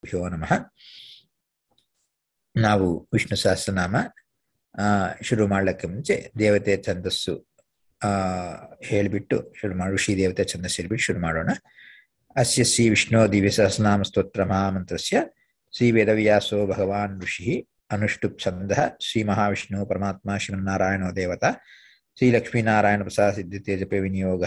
ಭ್ಯೋ ನಮಃ ನಾವು ವಿಷ್ಣು ಸಹಸ್ರನಾಮ ಆ ಶುರು ಮಾಡ್ಲಿಕ್ಕೆ ಮುಂಚೆ ದೇವತೆ ಛಂದಸ್ಸು ಆ ಹೇಳಿಬಿಟ್ಟು ಶುರು ಮಾಡು ಶ್ರೀ ದೇವತೆ ಛಂದಸ್ಸು ಹೇಳ್ಬಿಟ್ಟು ಶುರು ಮಾಡೋಣ ಅಸ್ಯ ಶ್ರೀ ವಿಷ್ಣು ದಿವ್ಯ ಸಹಸ್ರನಾಮ ಸ್ತೋತ್ರ ಮಹಾಮಂತ್ರಸ್ಯ ಶ್ರೀ ವೇದವ್ಯಾಸೋ ಭಗವಾನ್ ಋಷಿ ಅನುಷ್ಠುಪ್ ಛಂದ ಶ್ರೀ ಮಹಾವಿಷ್ಣು ಪರಮಾತ್ಮ ಶ್ರೀಮನ್ನಾರಾಯಣೋ ದೇವತಾ ಶ್ರೀ ಲಕ್ಷ್ಮೀನಾರಾಯಣ ಪ್ರಸಾದ ಸಿದ್ಧತೆ ಜಪೆ ವಿನಿಯೋಗ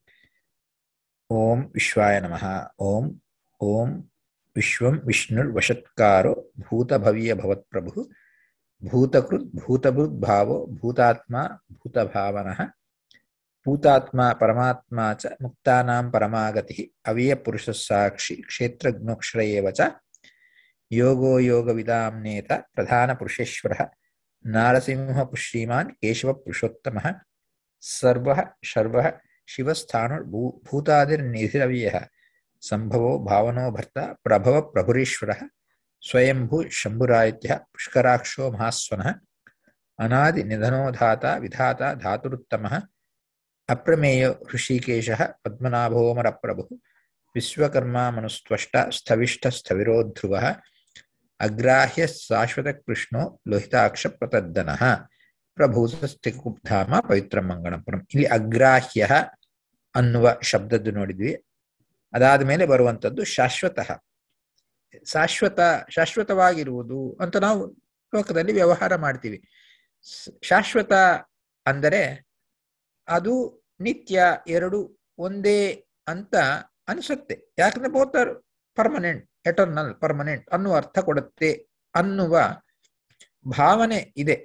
ಓಂ ವಿಶ್ವಾಯ ನಮಃ ಓಂ ಓಂ ವಿಶ್ವಂ ವಿಷ್ಣುರ್ವಶತ್ಕಾರೋ ಭೂತಭವೀಯ ಭವತ್ಪ್ರಭು ಭೂತಕೃತ್ ಭೂತಭೃತ್ ಭಾವೋ ಭೂತಾತ್ಮ ಭೂತಭಾವನಃ ಭೂತಾತ್ಮ ಪರಮಾತ್ಮ ಚ ಮುಕ್ತಾನಾಂ ಪರಮಾಗತಿ ಅವ್ಯಯ ಪುರುಷ ಸಾಕ್ಷಿ ಕ್ಷೇತ್ರಜ್ಞೋಕ್ಷರ ಏವ ಚ ಯೋಗೋ ಯೋಗವಿದಾಂ ನೇತ ಪ್ರಧಾನ ಪುರುಷೇಶ್ವರ ನಾರಸಿಂಹ ಶ್ರೀಮಾನ್ ಕೇಶವ ಪುರುಷೋತ್ತಮ ಸರ್ವ ಶರ್ವ ಶಿವಸ್ಥಾಣುರ್ಭೂ ಭೂತಾದಿರ್ನಿಧಿರವ್ಯಯ ಸಂಭವೋ ಭಾವನೋ ಭರ್ತ ಪ್ರಭವ ಪ್ರಭುರೀಶ್ವರ ಸ್ವಯಂಭೂ ಶಂಭುರಾಯಿತ್ಯ ಪುಷ್ಕರಾಕ್ಷೋ ಮಹಾಸ್ವನಃ ಅನಾದಿ ನಿಧನೋಧಾತ ವಿಧಾತ ಧಾತುರುತ್ತಮ ಅಪ್ರಮೇಯ ಹೃಷಿಕೇಶ ಪದ್ಮನಾಭೋಮರ ಪ್ರಭು ವಿಶ್ವಕರ್ಮ ಮನುಸ್ತ್ವಷ್ಟ ಸ್ಥವಿಷ್ಠ ಸ್ಥವಿರೋ ಧ್ರುವ ಅಗ್ರಾಹ್ಯ ಶಾಶ್ವತ ಕೃಷ್ಣೋ ಲೋಹಿತಾಕ್ಷ ಪ್ರತದ್ದನಃ ಪ್ರಭೂತಸ್ಥಿಕುಬ್ಧಾಮ ಪವಿತ್ರ ಮಂಗಳಪುರಂ ಇಲ್ಲಿ ಅಗ್ರಾಹ್ಯ ಅನ್ನುವ ಶಬ್ದದ್ದು ನೋಡಿದ್ವಿ ಅದಾದ ಮೇಲೆ ಬರುವಂಥದ್ದು ಶಾಶ್ವತ ಶಾಶ್ವತ ಶಾಶ್ವತವಾಗಿರುವುದು ಅಂತ ನಾವು ಲೋಕದಲ್ಲಿ ವ್ಯವಹಾರ ಮಾಡ್ತೀವಿ ಶಾಶ್ವತ ಅಂದರೆ ಅದು ನಿತ್ಯ ಎರಡು ಒಂದೇ ಅಂತ ಅನಿಸುತ್ತೆ ಯಾಕಂದ್ರೆ both are permanent eternal permanent ಅನ್ನುವ ಅರ್ಥ ಕೊಡುತ್ತೆ ಅನ್ನುವ ಭಾವನೆ ಇದೆ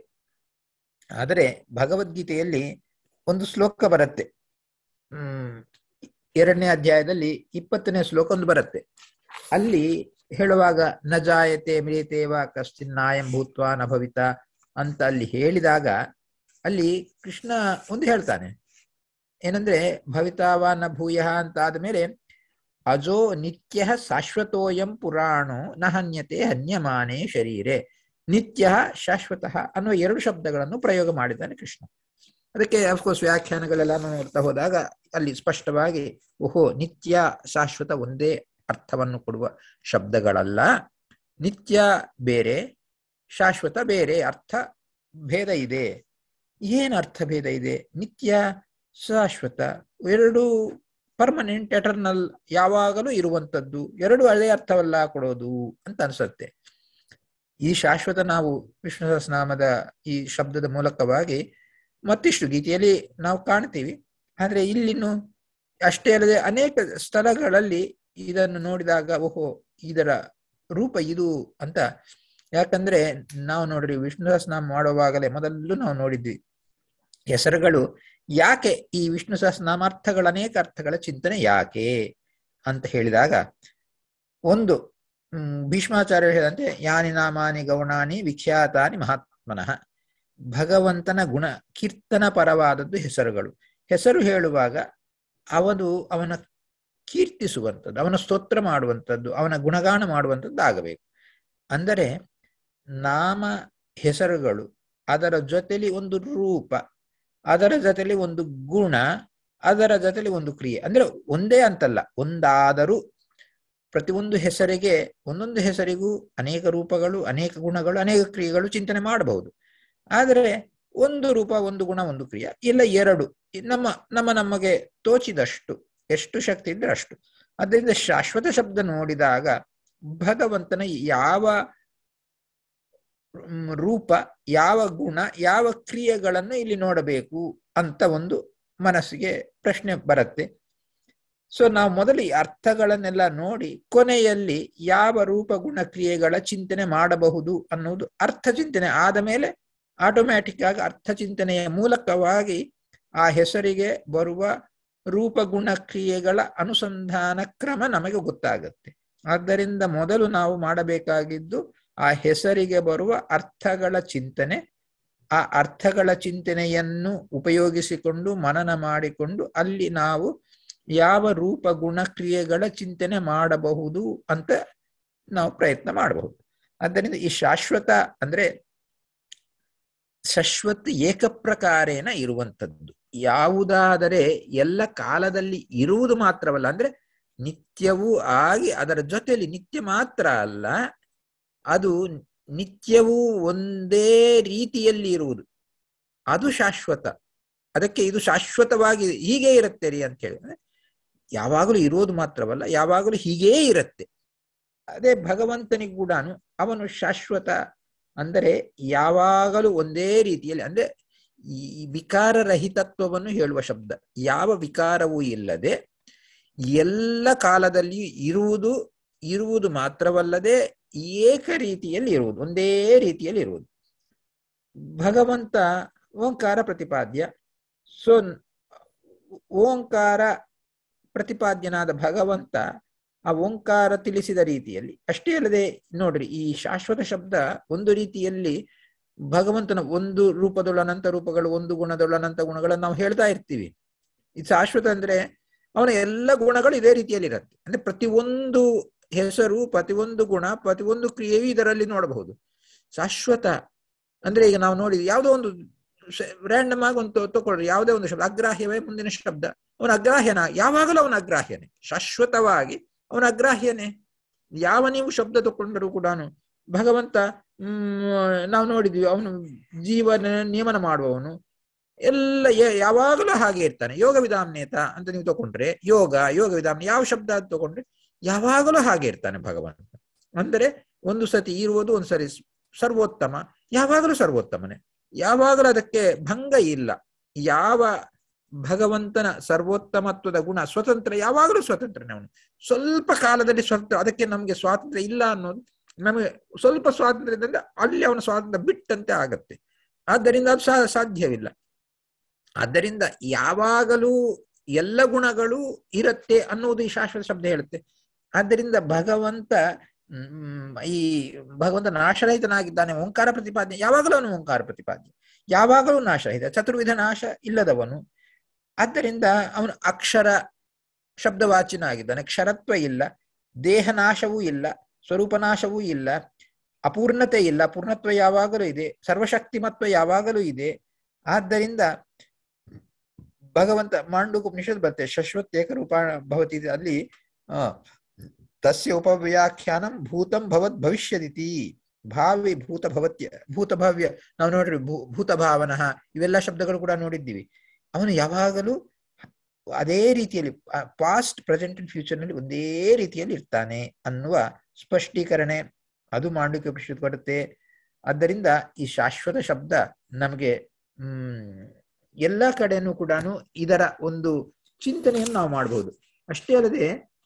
ಆದರೆ ಭಗವದ್ಗೀತೆಯಲ್ಲಿ ಒಂದು ಶ್ಲೋಕ ಬರುತ್ತೆ ಹ್ಮ್ ಎರಡನೇ ಅಧ್ಯಾಯದಲ್ಲಿ ಇಪ್ಪತ್ತನೇ ಶ್ಲೋಕ ಒಂದು ಬರುತ್ತೆ ಅಲ್ಲಿ ಹೇಳುವಾಗ ನ ಜಾಯತೆ ಮಿರಿತೇವ ಕಶ್ಚಿನ್ನಾಯಂ ಭೂತ್ವ ನ ಭವಿತ ಅಂತ ಅಲ್ಲಿ ಹೇಳಿದಾಗ ಅಲ್ಲಿ ಕೃಷ್ಣ ಒಂದು ಹೇಳ್ತಾನೆ ಏನಂದ್ರೆ ಭವಿತಾವ ನ ಭೂಯ ಅಂತ ಆದ್ಮೇಲೆ ಅಜೋ ನಿತ್ಯ ಶಾಶ್ವತೋಯಂ ಪುರಾಣೋ ನ ಹನ್ಯತೆ ಹನ್ಯಮಾನೆ ಶರೀರೆ ನಿತ್ಯ ಶಾಶ್ವತ ಅನ್ನುವ ಎರಡು ಶಬ್ದಗಳನ್ನು ಪ್ರಯೋಗ ಮಾಡಿದ್ದಾನೆ ಕೃಷ್ಣ ಅದಕ್ಕೆ ಅಫ್ಕೋರ್ಸ್ ವ್ಯಾಖ್ಯಾನಗಳೆಲ್ಲ ನೋಡ್ತಾ ಹೋದಾಗ ಅಲ್ಲಿ ಸ್ಪಷ್ಟವಾಗಿ ಓಹೋ ನಿತ್ಯ ಶಾಶ್ವತ ಒಂದೇ ಅರ್ಥವನ್ನು ಕೊಡುವ ಶಬ್ದಗಳಲ್ಲ ನಿತ್ಯ ಬೇರೆ ಶಾಶ್ವತ ಬೇರೆ ಅರ್ಥ ಭೇದ ಇದೆ ಏನು ಅರ್ಥ ಭೇದ ಇದೆ ನಿತ್ಯ ಶಾಶ್ವತ ಎರಡು ಪರ್ಮನೆಂಟ್ ಎಟರ್ನಲ್ ಯಾವಾಗಲೂ ಇರುವಂಥದ್ದು ಎರಡು ಅದೇ ಅರ್ಥವಲ್ಲ ಕೊಡೋದು ಅಂತ ಅನ್ಸುತ್ತೆ ಈ ಶಾಶ್ವತ ನಾವು ವಿಷ್ಣು ಸಹಸ್ರನಾಮದ ಈ ಶಬ್ದದ ಮೂಲಕವಾಗಿ ಮತ್ತಿಷ್ಟು ಗೀತೆಯಲ್ಲಿ ನಾವು ಕಾಣ್ತೀವಿ ಆದ್ರೆ ಇಲ್ಲಿನ್ನು ಅಷ್ಟೇ ಅಲ್ಲದೆ ಅನೇಕ ಸ್ಥಳಗಳಲ್ಲಿ ಇದನ್ನು ನೋಡಿದಾಗ ಓಹೋ ಇದರ ರೂಪ ಇದು ಅಂತ ಯಾಕಂದ್ರೆ ನಾವು ನೋಡ್ರಿ ವಿಷ್ಣು ಸಹಸ್ರನಾಮ ಮಾಡುವಾಗಲೇ ಮೊದಲು ನಾವು ನೋಡಿದ್ವಿ ಹೆಸರುಗಳು ಯಾಕೆ ಈ ವಿಷ್ಣು ಸಹಸ್ರನಾಮ ಅರ್ಥಗಳ ಅನೇಕ ಅರ್ಥಗಳ ಚಿಂತನೆ ಯಾಕೆ ಅಂತ ಹೇಳಿದಾಗ ಒಂದು ಹ್ಮ್ ಭೀಷ್ಮಾಚಾರ್ಯ ಹೇಳಿದಂತೆ ಯಾನಿ ನಾಮಾನಿ ಗೌಣಾನಿ ವಿಖ್ಯಾತಾನಿ ಮಹಾತ್ಮನಃ ಭಗವಂತನ ಗುಣ ಕೀರ್ತನ ಪರವಾದದ್ದು ಹೆಸರುಗಳು ಹೆಸರು ಹೇಳುವಾಗ ಅವನು ಅವನ ಕೀರ್ತಿಸುವಂಥದ್ದು ಅವನ ಸ್ತೋತ್ರ ಮಾಡುವಂಥದ್ದು ಅವನ ಗುಣಗಾನ ಮಾಡುವಂಥದ್ದು ಆಗಬೇಕು ಅಂದರೆ ನಾಮ ಹೆಸರುಗಳು ಅದರ ಜೊತೆಲಿ ಒಂದು ರೂಪ ಅದರ ಜೊತೆಲಿ ಒಂದು ಗುಣ ಅದರ ಜೊತೆಲಿ ಒಂದು ಕ್ರಿಯೆ ಅಂದ್ರೆ ಒಂದೇ ಅಂತಲ್ಲ ಒಂದಾದರೂ ಪ್ರತಿಯೊಂದು ಹೆಸರಿಗೆ ಒಂದೊಂದು ಹೆಸರಿಗೂ ಅನೇಕ ರೂಪಗಳು ಅನೇಕ ಗುಣಗಳು ಅನೇಕ ಕ್ರಿಯೆಗಳು ಚಿಂತನೆ ಮಾಡಬಹುದು ಆದರೆ ಒಂದು ರೂಪ ಒಂದು ಗುಣ ಒಂದು ಕ್ರಿಯೆ ಇಲ್ಲ ಎರಡು ನಮ್ಮ ನಮ್ಮ ನಮಗೆ ತೋಚಿದಷ್ಟು ಎಷ್ಟು ಶಕ್ತಿ ಇದ್ರೆ ಅಷ್ಟು ಅದರಿಂದ ಶಾಶ್ವತ ಶಬ್ದ ನೋಡಿದಾಗ ಭಗವಂತನ ಯಾವ ರೂಪ ಯಾವ ಗುಣ ಯಾವ ಕ್ರಿಯೆಗಳನ್ನು ಇಲ್ಲಿ ನೋಡಬೇಕು ಅಂತ ಒಂದು ಮನಸ್ಸಿಗೆ ಪ್ರಶ್ನೆ ಬರುತ್ತೆ ಸೊ ನಾವು ಮೊದಲು ಈ ಅರ್ಥಗಳನ್ನೆಲ್ಲ ನೋಡಿ ಕೊನೆಯಲ್ಲಿ ಯಾವ ರೂಪ ಗುಣ ಕ್ರಿಯೆಗಳ ಚಿಂತನೆ ಮಾಡಬಹುದು ಅನ್ನುವುದು ಅರ್ಥ ಚಿಂತನೆ ಆದ ಮೇಲೆ ಆಟೋಮ್ಯಾಟಿಕ್ ಆಗಿ ಅರ್ಥ ಚಿಂತನೆಯ ಮೂಲಕವಾಗಿ ಆ ಹೆಸರಿಗೆ ಬರುವ ರೂಪ ಗುಣ ಕ್ರಿಯೆಗಳ ಅನುಸಂಧಾನ ಕ್ರಮ ನಮಗೆ ಗೊತ್ತಾಗುತ್ತೆ ಆದ್ದರಿಂದ ಮೊದಲು ನಾವು ಮಾಡಬೇಕಾಗಿದ್ದು ಆ ಹೆಸರಿಗೆ ಬರುವ ಅರ್ಥಗಳ ಚಿಂತನೆ ಆ ಅರ್ಥಗಳ ಚಿಂತನೆಯನ್ನು ಉಪಯೋಗಿಸಿಕೊಂಡು ಮನನ ಮಾಡಿಕೊಂಡು ಅಲ್ಲಿ ನಾವು ಯಾವ ರೂಪ ಗುಣ ಕ್ರಿಯೆಗಳ ಚಿಂತನೆ ಮಾಡಬಹುದು ಅಂತ ನಾವು ಪ್ರಯತ್ನ ಮಾಡಬಹುದು ಆದ್ದರಿಂದ ಈ ಶಾಶ್ವತ ಅಂದ್ರೆ ಶಶ್ವತ್ ಏಕಪ್ರಕಾರೇನ ಇರುವಂಥದ್ದು ಯಾವುದಾದರೆ ಎಲ್ಲ ಕಾಲದಲ್ಲಿ ಇರುವುದು ಮಾತ್ರವಲ್ಲ ಅಂದ್ರೆ ನಿತ್ಯವೂ ಆಗಿ ಅದರ ಜೊತೆಯಲ್ಲಿ ನಿತ್ಯ ಮಾತ್ರ ಅಲ್ಲ ಅದು ನಿತ್ಯವೂ ಒಂದೇ ರೀತಿಯಲ್ಲಿ ಇರುವುದು ಅದು ಶಾಶ್ವತ ಅದಕ್ಕೆ ಇದು ಶಾಶ್ವತವಾಗಿ ಹೀಗೆ ಇರುತ್ತೆ ರೀ ಅಂತ ಹೇಳಿ ಯಾವಾಗಲೂ ಇರೋದು ಮಾತ್ರವಲ್ಲ ಯಾವಾಗಲೂ ಹೀಗೇ ಇರುತ್ತೆ ಅದೇ ಭಗವಂತನಿಗೆ ಕೂಡ ಅವನು ಶಾಶ್ವತ ಅಂದರೆ ಯಾವಾಗಲೂ ಒಂದೇ ರೀತಿಯಲ್ಲಿ ಅಂದ್ರೆ ಈ ವಿಕಾರರಹಿತತ್ವವನ್ನು ಹೇಳುವ ಶಬ್ದ ಯಾವ ವಿಕಾರವೂ ಇಲ್ಲದೆ ಎಲ್ಲ ಕಾಲದಲ್ಲಿಯೂ ಇರುವುದು ಇರುವುದು ಮಾತ್ರವಲ್ಲದೆ ಏಕ ರೀತಿಯಲ್ಲಿ ಇರುವುದು ಒಂದೇ ರೀತಿಯಲ್ಲಿ ಇರುವುದು ಭಗವಂತ ಓಂಕಾರ ಪ್ರತಿಪಾದ್ಯ ಸೊ ಓಂಕಾರ ಪ್ರತಿಪಾದ್ಯನಾದ ಭಗವಂತ ಆ ಓಂಕಾರ ತಿಳಿಸಿದ ರೀತಿಯಲ್ಲಿ ಅಷ್ಟೇ ಅಲ್ಲದೆ ನೋಡ್ರಿ ಈ ಶಾಶ್ವತ ಶಬ್ದ ಒಂದು ರೀತಿಯಲ್ಲಿ ಭಗವಂತನ ಒಂದು ರೂಪದೊಳ ಅನಂತ ರೂಪಗಳು ಒಂದು ಗುಣದೊಳ ಅನಂತ ಗುಣಗಳನ್ನು ನಾವು ಹೇಳ್ತಾ ಇರ್ತೀವಿ ಇದು ಶಾಶ್ವತ ಅಂದ್ರೆ ಅವನ ಎಲ್ಲ ಗುಣಗಳು ಇದೇ ರೀತಿಯಲ್ಲಿ ಇರುತ್ತೆ ಅಂದ್ರೆ ಪ್ರತಿಯೊಂದು ಹೆಸರು ಪ್ರತಿಯೊಂದು ಗುಣ ಪ್ರತಿಯೊಂದು ಕ್ರಿಯೆಯೂ ಇದರಲ್ಲಿ ನೋಡಬಹುದು ಶಾಶ್ವತ ಅಂದ್ರೆ ಈಗ ನಾವು ನೋಡಿದ್ವಿ ಯಾವುದೋ ಒಂದು ರ್ಯಾಂಡಮ್ ಆಗಿ ಒಂದು ತಗೊಳ್ರಿ ಯಾವುದೇ ಒಂದು ಶಬ್ದ ಅಗ್ರಾಹ್ಯವೇ ಮುಂದಿನ ಶಬ್ದ ಅವನ ಅಗ್ರಾಹ್ಯನ ಯಾವಾಗಲೂ ಅವನ ಅಗ್ರಾಹ್ಯನೇ ಶಾಶ್ವತವಾಗಿ ಅವನ ಅಗ್ರಾಹ್ಯನೇ ಯಾವ ನೀವು ಶಬ್ದ ತಗೊಂಡರೂ ಕೂಡ ಭಗವಂತ ಹ್ಮ್ ನಾವು ನೋಡಿದ್ವಿ ಅವನು ಜೀವನ ನಿಯಮನ ಮಾಡುವವನು ಎಲ್ಲ ಯಾವಾಗಲೂ ಹಾಗೆ ಇರ್ತಾನೆ ಯೋಗ ವಿಧಾಮ್ನೇತ ಅಂತ ನೀವು ತಗೊಂಡ್ರೆ ಯೋಗ ಯೋಗ ವಿಧಾನ ಯಾವ ಶಬ್ದ ಅಂತ ತಗೊಂಡ್ರೆ ಯಾವಾಗಲೂ ಹಾಗೆ ಇರ್ತಾನೆ ಭಗವಂತ ಅಂದರೆ ಒಂದು ಸತಿ ಇರುವುದು ಒಂದು ಸರಿ ಸರ್ವೋತ್ತಮ ಯಾವಾಗಲೂ ಸರ್ವೋತ್ತಮನೇ ಯಾವಾಗಲೂ ಅದಕ್ಕೆ ಭಂಗ ಇಲ್ಲ ಯಾವ ಭಗವಂತನ ಸರ್ವೋತ್ತಮತ್ವದ ಗುಣ ಸ್ವತಂತ್ರ ಯಾವಾಗಲೂ ಸ್ವತಂತ್ರನೇ ಅವನು ಸ್ವಲ್ಪ ಕಾಲದಲ್ಲಿ ಸ್ವತಂತ್ರ ಅದಕ್ಕೆ ನಮಗೆ ಸ್ವಾತಂತ್ರ್ಯ ಇಲ್ಲ ಅನ್ನೋದು ನಮಗೆ ಸ್ವಲ್ಪ ಸ್ವಾತಂತ್ರ್ಯದಿಂದ ಅಲ್ಲಿ ಅವನ ಸ್ವಾತಂತ್ರ್ಯ ಬಿಟ್ಟಂತೆ ಆಗತ್ತೆ ಆದ್ದರಿಂದ ಅದು ಸಾಧ್ಯವಿಲ್ಲ ಆದ್ದರಿಂದ ಯಾವಾಗಲೂ ಎಲ್ಲ ಗುಣಗಳು ಇರುತ್ತೆ ಅನ್ನುವುದು ಈ ಶಾಶ್ವತ ಶಬ್ದ ಹೇಳುತ್ತೆ ಆದ್ದರಿಂದ ಭಗವಂತ ಈ ಭಗವಂತ ನಾಶರಹಿತನಾಗಿದ್ದಾನೆ ಓಂಕಾರ ಪ್ರತಿಪಾದ್ಯ ಯಾವಾಗಲೂ ಅವನು ಓಂಕಾರ ಪ್ರತಿಪಾದ್ಯ ಯಾವಾಗಲೂ ನಾಶರಹಿತ ಚತುರ್ವಿಧ ನಾಶ ಇಲ್ಲದವನು ಆದ್ದರಿಂದ ಅವನು ಅಕ್ಷರ ಶಬ್ದವಾಚಿನ ಆಗಿದ್ದಾನೆ ಕ್ಷರತ್ವ ಇಲ್ಲ ದೇಹ ನಾಶವೂ ಇಲ್ಲ ಸ್ವರೂಪನಾಶವೂ ಇಲ್ಲ ಅಪೂರ್ಣತೆ ಇಲ್ಲ ಪೂರ್ಣತ್ವ ಯಾವಾಗಲೂ ಇದೆ ಸರ್ವಶಕ್ತಿಮತ್ವ ಯಾವಾಗಲೂ ಇದೆ ಆದ್ದರಿಂದ ಭಗವಂತ ಮಾಂಡುಕ ಉಪನಿಷತ್ ಬರುತ್ತೆ ಶಶ್ವತ್ ಏಕರೂಪ ಭವತಿ ಅಲ್ಲಿ ಆ ತಸ್ಯ ಉಪವ್ಯಾಖ್ಯಾನಂ ಭೂತಂ ಭವತ್ ಭವಿಷ್ಯದಿತಿ ಭಾವಿ ಭೂತ ಭವತ್ಯ ಭೂತ ಭವ್ಯ ನಾವು ನೋಡ್ರಿ ಭೂ ಭೂತ ಭಾವನಃ ಇವೆಲ್ಲ ಶಬ್ದಗಳು ಕೂಡ ನೋಡಿದ್ದೀವಿ ಅವನು ಯಾವಾಗಲೂ ಅದೇ ರೀತಿಯಲ್ಲಿ ಪಾಸ್ಟ್ ಪ್ರೆಸೆಂಟ್ ಅಂಡ್ ಫ್ಯೂಚರ್ ನಲ್ಲಿ ಒಂದೇ ರೀತಿಯಲ್ಲಿ ಇರ್ತಾನೆ ಅನ್ನುವ ಸ್ಪಷ್ಟೀಕರಣೆ ಅದು ಮಾಂಡುಕ್ಯ ಉಪನಿಷತ್ ಕೊಡುತ್ತೆ ಆದ್ದರಿಂದ ಈ ಶಾಶ್ವತ ಶಬ್ದ ನಮಗೆ ಹ್ಮ್ ಎಲ್ಲ ಕಡೆನೂ ಕೂಡ ಇದರ ಒಂದು ಚಿಂತನೆಯನ್ನು ನಾವು ಮಾಡಬಹುದು ಅಷ್ಟೇ ಅಲ್ಲದೆ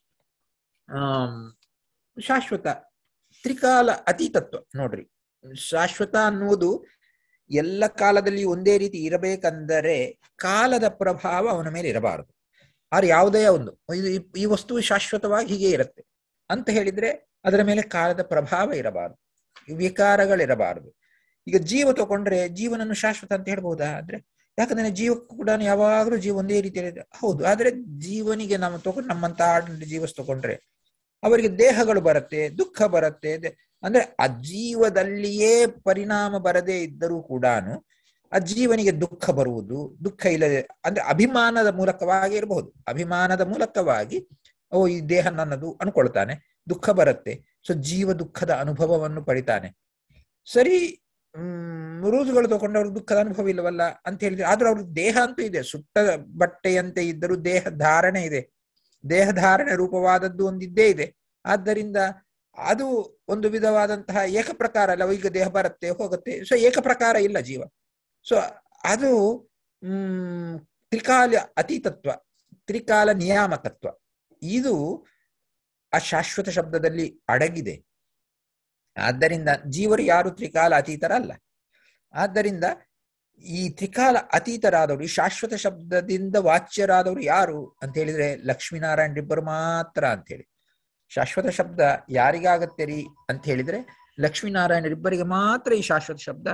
ಆಮ್ ಶಾಶ್ವತ ತ್ರಿಕಾಲ ಅತೀತತ್ವ ನೋಡ್ರಿ ಶಾಶ್ವತ ಅನ್ನುವುದು ಎಲ್ಲ ಕಾಲದಲ್ಲಿ ಒಂದೇ ರೀತಿ ಇರಬೇಕಂದರೆ ಕಾಲದ ಪ್ರಭಾವ ಅವನ ಮೇಲೆ ಇರಬಾರದು ಆದ್ರೆ ಯಾವುದೇ ಒಂದು ಇದು ಈ ವಸ್ತು ಶಾಶ್ವತವಾಗಿ ಹೀಗೆ ಇರುತ್ತೆ ಅಂತ ಹೇಳಿದ್ರೆ ಅದರ ಮೇಲೆ ಕಾಲದ ಪ್ರಭಾವ ಇರಬಾರದು ವಿಕಾರಗಳಿರಬಾರದು ಈಗ ಜೀವ ತಗೊಂಡ್ರೆ ಜೀವನನ್ನು ಶಾಶ್ವತ ಅಂತ ಹೇಳ್ಬಹುದಾ ಅಂದ್ರೆ ಯಾಕಂದ್ರೆ ಜೀವ ಕೂಡ ಯಾವಾಗಲೂ ಜೀವ ಒಂದೇ ರೀತಿಯಲ್ಲಿ ಹೌದು ಆದ್ರೆ ಜೀವನಿಗೆ ನಾವು ತಗೊಂಡು ನಮ್ಮಂತ ಆರ್ಡಿನರಿ ಜೀವಸ್ ತಗೊಂಡ್ರೆ ಅವರಿಗೆ ದೇಹಗಳು ಬರುತ್ತೆ ದುಃಖ ಬರುತ್ತೆ ಅಂದ್ರೆ ಆ ಜೀವದಲ್ಲಿಯೇ ಪರಿಣಾಮ ಬರದೇ ಇದ್ದರೂ ಕೂಡ ಆ ಜೀವನಿಗೆ ದುಃಖ ಬರುವುದು ದುಃಖ ಇಲ್ಲದೆ ಅಂದ್ರೆ ಅಭಿಮಾನದ ಮೂಲಕವಾಗಿ ಇರಬಹುದು ಅಭಿಮಾನದ ಮೂಲಕವಾಗಿ ಓ ಈ ದೇಹ ನನ್ನದು ಅನ್ಕೊಳ್ತಾನೆ ದುಃಖ ಬರುತ್ತೆ ಸೊ ಜೀವ ದುಃಖದ ಅನುಭವವನ್ನು ಪಡಿತಾನೆ ಸರಿ ಹ್ಮ್ ರೂಸುಗಳು ತಗೊಂಡವ್ರು ದುಃಖದ ಅನುಭವ ಇಲ್ಲವಲ್ಲ ಅಂತ ಹೇಳಿದ್ರೆ ಆದ್ರೂ ಅವ್ರ ದೇಹ ಅಂತೂ ಇದೆ ಸುಟ್ಟ ಬಟ್ಟೆಯಂತೆ ಇದ್ದರೂ ದೇಹ ಧಾರಣೆ ಇದೆ ದೇಹ ಧಾರಣೆ ರೂಪವಾದದ್ದು ಒಂದಿದ್ದೇ ಇದೆ ಆದ್ದರಿಂದ ಅದು ಒಂದು ವಿಧವಾದಂತಹ ಏಕಪ್ರಕಾರ ಅಲ್ಲ ಈಗ ದೇಹ ಬರುತ್ತೆ ಹೋಗುತ್ತೆ ಸೊ ಏಕಪ್ರಕಾರ ಇಲ್ಲ ಜೀವ ಸೊ ಅದು ಹ್ಮ್ ತ್ರಿಕಾಲ ಅತೀತತ್ವ ತ್ರಿಕಾಲ ನಿಯಾಮಕತ್ವ ಇದು ಆ ಶಾಶ್ವತ ಶಬ್ದದಲ್ಲಿ ಅಡಗಿದೆ ಆದ್ದರಿಂದ ಜೀವರು ಯಾರು ತ್ರಿಕಾಲ ಅತೀತರಲ್ಲ ಆದ್ದರಿಂದ ಈ ತ್ರಿಕಾಲ ಅತೀತರಾದವರು ಈ ಶಾಶ್ವತ ಶಬ್ದದಿಂದ ವಾಚ್ಯರಾದವರು ಯಾರು ಅಂತ ಹೇಳಿದ್ರೆ ಲಕ್ಷ್ಮೀನಾರಾಯಣ ಇಬ್ಬರು ಮಾತ್ರ ಅಂತ ಹೇಳಿ ಶಾಶ್ವತ ಶಬ್ದ ಯಾರಿಗಾಗತ್ತೆ ರೀ ಅಂತ ಹೇಳಿದ್ರೆ ಲಕ್ಷ್ಮೀನಾರಾಯಣರಿಬ್ಬರಿಗೆ ಮಾತ್ರ ಈ ಶಾಶ್ವತ ಶಬ್ದ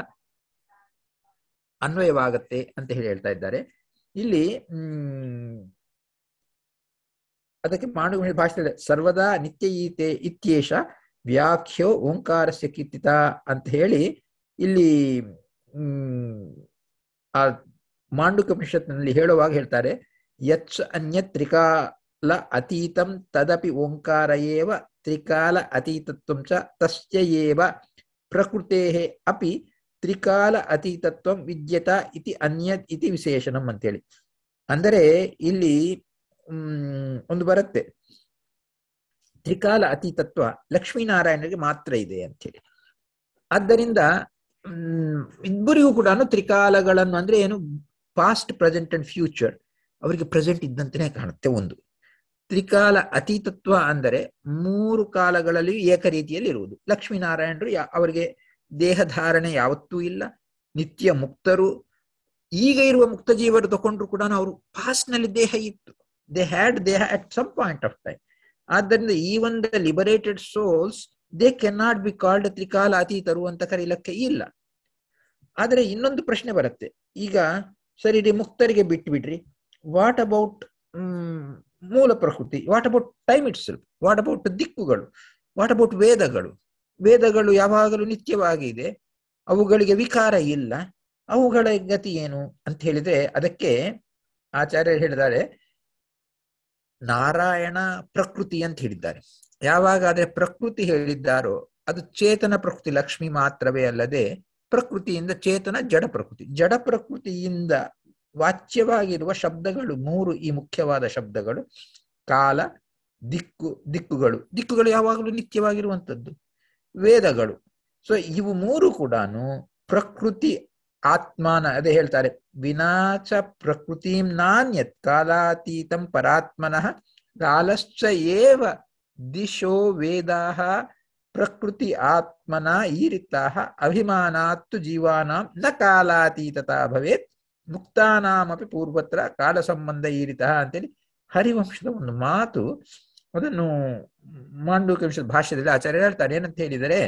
ಅನ್ವಯವಾಗತ್ತೆ ಅಂತ ಹೇಳಿ ಹೇಳ್ತಾ ಇದ್ದಾರೆ ಇಲ್ಲಿ ಹ್ಮ್ ಅದಕ್ಕೆ ಮಾಂಡು ಭಾಷೆ ಸರ್ವದಾ ನಿತ್ಯ ಈತೆ ಇತ್ಯೇಷ ವ್ಯಾಖ್ಯೋ ಓಂಕಾರಸ್ಯ ಕೀರ್ತಿತ ಅಂತ ಹೇಳಿ ಇಲ್ಲಿ ಹ್ಮ್ ಆ ಮಾಂಡುಕ ಉಪನಿಷತ್ನಲ್ಲಿ ಹೇಳುವಾಗ ಹೇಳ್ತಾರೆ ಯಚ್ ಅನ್ಯತ್ ತ್ರಿಕಾ ಲ ಅತೀತಂ ತದಪಿ ಓಂಕಾರ ಏವ ತ್ರಿಕಾಲ ಅತೀತತ್ವಂ ಚ ತಸ್ಯ ಏವ ಪ್ರಕೃತೇಃ ಅಪಿ ತ್ರಿಕಾಲ ಅತೀತತ್ವಂ ವಿದ್ಯತ ಇತಿ ಅನ್ಯತ್ ಇತಿ ವಿಶೇಷಣಂ ಅಂತೇಳಿ ಅಂದರೆ ಇಲ್ಲಿ ಹ್ಮ್ ಒಂದು ಬರುತ್ತೆ ತ್ರಿಕಾಲ ಅತೀತತ್ವ ಲಕ್ಷ್ಮೀನಾರಾಯಣರಿಗೆ ಮಾತ್ರ ಇದೆ ಅಂತೇಳಿ ಆದ್ದರಿಂದ ಹ್ಮ್ ಇಬ್ಬರಿಗೂ ಕೂಡ ತ್ರಿಕಾಲಗಳನ್ನು ಅಂದ್ರೆ ಏನು ಪಾಸ್ಟ್ ಪ್ರೆಸೆಂಟ್ ಅಂಡ್ ಫ್ಯೂಚರ್ ಅವರಿಗೆ ಪ್ರೆಸೆಂಟ್ ಇದ್ದಂತೆಯೇ ಕಾಣುತ್ತೆ ಒಂದು ತ್ರಿಕಾಲ ಅತೀತತ್ವ ಅಂದರೆ ಮೂರು ಕಾಲಗಳಲ್ಲಿ ಏಕ ರೀತಿಯಲ್ಲಿ ಇರುವುದು ಲಕ್ಷ್ಮೀನಾರಾಯಣರು ಯಾ ಅವರಿಗೆ ದೇಹಧಾರಣೆ ಯಾವತ್ತೂ ಇಲ್ಲ ನಿತ್ಯ ಮುಕ್ತರು ಈಗ ಇರುವ ಮುಕ್ತ ಜೀವರು ತಗೊಂಡ್ರು ಕೂಡ ಅವರು ಪಾಸ್ಟ್ ನಲ್ಲಿ ದೇಹ ಇತ್ತು ದೇ ಹ್ಯಾಡ್ ದೇಹ at some point of time ಆದ್ದರಿಂದ ಈ ಒಂದು liberated souls they can not be called ತ್ರಿಕಾಲ ಅತೀತರು ಅಂತ ಕರೀಲಕ್ಕೆ ಇಲ್ಲ ಆದರೆ ಇನ್ನೊಂದು ಪ್ರಶ್ನೆ ಬರುತ್ತೆ ಈಗ ಸರಿ ರೀ ಮುಕ್ತರಿಗೆ ಬಿಟ್ಟು ಬಿಡ್ರಿ ವಾಟ್ ಅಬೌಟ್ ಮೂಲ ಪ್ರಕೃತಿ what about time itself what about ದಿಕ್ಕುಗಳು ವಾಟ್ ಅಬೌಟ್ ವೇದಗಳು ವೇದಗಳು ಯಾವಾಗಲೂ ನಿತ್ಯವಾಗಿದೆ ಅವುಗಳಿಗೆ ವಿಕಾರ ಇಲ್ಲ ಅವುಗಳ ಗತಿ ಏನು ಅಂತ ಹೇಳಿದ್ರೆ ಅದಕ್ಕೆ ಆಚಾರ್ಯರು ಹೇಳಿದ್ದಾರೆ ನಾರಾಯಣ ಪ್ರಕೃತಿ ಅಂತ ಹೇಳಿದ್ದಾರೆ ಯಾವಾಗ ಅದೇ ಪ್ರಕೃತಿ ಹೇಳಿದ್ದಾರೋ ಅದು ಚೇತನ ಪ್ರಕೃತಿ ಲಕ್ಷ್ಮಿ ಮಾತ್ರವೇ ಅಲ್ಲದೆ ಪ್ರಕೃತಿಯಿಂದ ಚೇತನ ಜಡ ಪ್ರಕೃತಿ ಜಡ ಪ್ರಕೃತಿಯಿಂದ ವಾಚ್ಯವಾಗಿರುವ ಶಬ್ದಗಳು ಮೂರು ಈ ಮುಖ್ಯವಾದ ಶಬ್ದಗಳು ಕಾಲ ದಿಕ್ಕು ದಿಕ್ಕುಗಳು ದಿಕ್ಕುಗಳು ಯಾವಾಗಲೂ ನಿತ್ಯವಾಗಿರುವಂಥದ್ದು ವೇದಗಳು ಸೊ ಇವು ಮೂರು ಕೂಡ ಪ್ರಕೃತಿ ಆತ್ಮಾನ ಅದೇ ಹೇಳ್ತಾರೆ ವಿನಾಚ ಪ್ರಕೃತಿಂ ನಾಣ್ಯತ್ ಕಾಲಾತೀತಂ ಪರಾತ್ಮನಃ ಕಾಲಶ್ಚ ಏವ ದಿಶೋ ವೇದಾಹ ಪ್ರಕೃತಿ ಆತ್ಮನ ಈರಿತಾಹ ಅಭಿಮಾನಾತ್ತು ಜೀವಾನಾಂ ನ ಕಾಲಾತೀತತಾ ಭವೇತ್ ಮುಕ್ತಾನಾಮಪಿ ಪೂರ್ವತ್ರ ಕಾಲ ಸಂಬಂಧ ಈರಿತ ಅಂತೇಳಿ ಹರಿವಂಶದ ಒಂದು ಮಾತು ಅದನ್ನು ಮಾಂಡೂಕ ವಂಶದ ಭಾಷೆಯಲ್ಲಿ ಆಚಾರ್ಯ ಹೇಳ್ತಾರೆ ಏನಂತ ಹೇಳಿದರೆ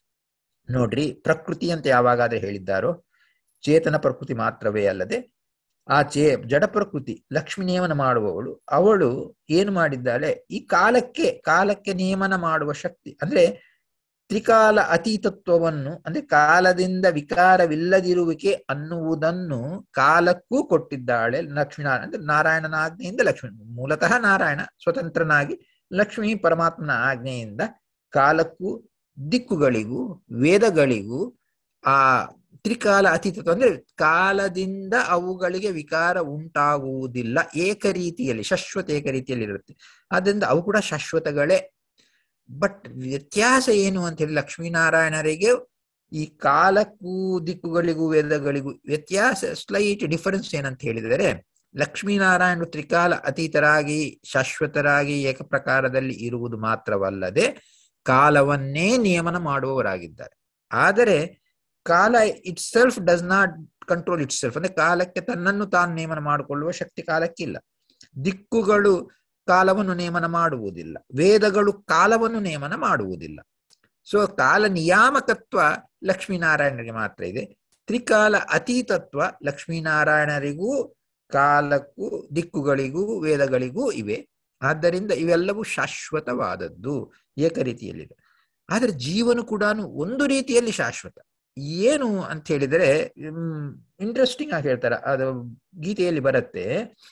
ನೋಡ್ರಿ ಪ್ರಕೃತಿ ಅಂತ ಯಾವಾಗಾದ್ರೆ ಹೇಳಿದ್ದಾರೋ ಚೇತನ ಪ್ರಕೃತಿ ಮಾತ್ರವೇ ಅಲ್ಲದೆ ಆ ಚೇ ಜಡ ಪ್ರಕೃತಿ ಲಕ್ಷ್ಮಿ ನಿಯಮನ ಮಾಡುವವಳು ಅವಳು ಏನು ಮಾಡಿದ್ದಾಳೆ ಈ ಕಾಲಕ್ಕೆ ಕಾಲಕ್ಕೆ ನಿಯಮನ ಮಾಡುವ ಶಕ್ತಿ ಅಂದ್ರೆ ತ್ರಿಕಾಲ ಅತೀತತ್ವವನ್ನು ಅಂದ್ರೆ ಕಾಲದಿಂದ ವಿಕಾರವಿಲ್ಲದಿರುವಿಕೆ ಅನ್ನುವುದನ್ನು ಕಾಲಕ್ಕೂ ಕೊಟ್ಟಿದ್ದಾಳೆ ಲಕ್ಷ್ಮೀನಾರಾಯಣ ಅಂದ್ರೆ ನಾರಾಯಣನ ಆಜ್ಞೆಯಿಂದ ಲಕ್ಷ್ಮಿ ಮೂಲತಃ ನಾರಾಯಣ ಸ್ವತಂತ್ರನಾಗಿ ಲಕ್ಷ್ಮೀ ಪರಮಾತ್ಮನ ಆಜ್ಞೆಯಿಂದ ಕಾಲಕ್ಕೂ ದಿಕ್ಕುಗಳಿಗೂ ವೇದಗಳಿಗೂ ಆ ತ್ರಿಕಾಲ ಅತೀತತ್ವ ಅಂದ್ರೆ ಕಾಲದಿಂದ ಅವುಗಳಿಗೆ ವಿಕಾರ ಉಂಟಾಗುವುದಿಲ್ಲ ಏಕ ರೀತಿಯಲ್ಲಿ ಶಾಶ್ವತ ಏಕ ರೀತಿಯಲ್ಲಿ ಇರುತ್ತೆ ಆದ್ದರಿಂದ ಅವು ಕೂಡ ಶಾಶ್ವತಗಳೇ ಬಟ್ ವ್ಯತ್ಯಾಸ ಏನು ಅಂತ ಹೇಳಿ ಲಕ್ಷ್ಮೀನಾರಾಯಣರಿಗೆ ಈ ಕಾಲಕ್ಕೂ ದಿಕ್ಕುಗಳಿಗೂ ವೇದಗಳಿಗೂ ವ್ಯತ್ಯಾಸ ಸ್ಲೈಟ್ ಡಿಫರೆನ್ಸ್ ಏನಂತ ಹೇಳಿದರೆ ಲಕ್ಷ್ಮೀನಾರಾಯಣರು ತ್ರಿಕಾಲ ಅತೀತರಾಗಿ ಶಾಶ್ವತರಾಗಿ ಏಕಪ್ರಕಾರದಲ್ಲಿ ಇರುವುದು ಮಾತ್ರವಲ್ಲದೆ ಕಾಲವನ್ನೇ ನಿಯಮನ ಮಾಡುವವರಾಗಿದ್ದಾರೆ ಆದರೆ ಕಾಲ itself does not control itself ಅಂದ್ರೆ ಕಾಲಕ್ಕೆ ತನ್ನನ್ನು ತಾನು ನೇಮನ ಮಾಡಿಕೊಳ್ಳುವ ಶಕ್ತಿ ಕಾಲಕ್ಕಿಲ್ಲ ದಿಕ್ಕುಗಳು ಕಾಲವನ್ನು ನೇಮನ ಮಾಡುವುದಿಲ್ಲ ವೇದಗಳು ಕಾಲವನ್ನು ನೇಮನ ಮಾಡುವುದಿಲ್ಲ ಸೊ ಕಾಲ ನಿಯಾಮಕತ್ವ ಲಕ್ಷ್ಮೀನಾರಾಯಣರಿಗೆ ಮಾತ್ರ ಇದೆ ತ್ರಿಕಾಲ ಅತೀತತ್ವ ಲಕ್ಷ್ಮೀನಾರಾಯಣರಿಗೂ ಕಾಲಕ್ಕೂ ದಿಕ್ಕುಗಳಿಗೂ ವೇದಗಳಿಗೂ ಇವೆ ಆದ್ದರಿಂದ ಇವೆಲ್ಲವೂ ಶಾಶ್ವತವಾದದ್ದು ಏಕ ರೀತಿಯಲ್ಲಿದೆ ಆದರೆ ಜೀವನು ಕೂಡ ಒಂದು ರೀತಿಯಲ್ಲಿ ಶಾಶ್ವತ ಏನು ಅಂತ ಹೇಳಿದರೆ ಇಂಟ್ರೆಸ್ಟಿಂಗ್ ಆಗಿ ಹೇಳ್ತಾರೆ ಅದು ಗೀತೆಯಲ್ಲಿ ಬರುತ್ತೆ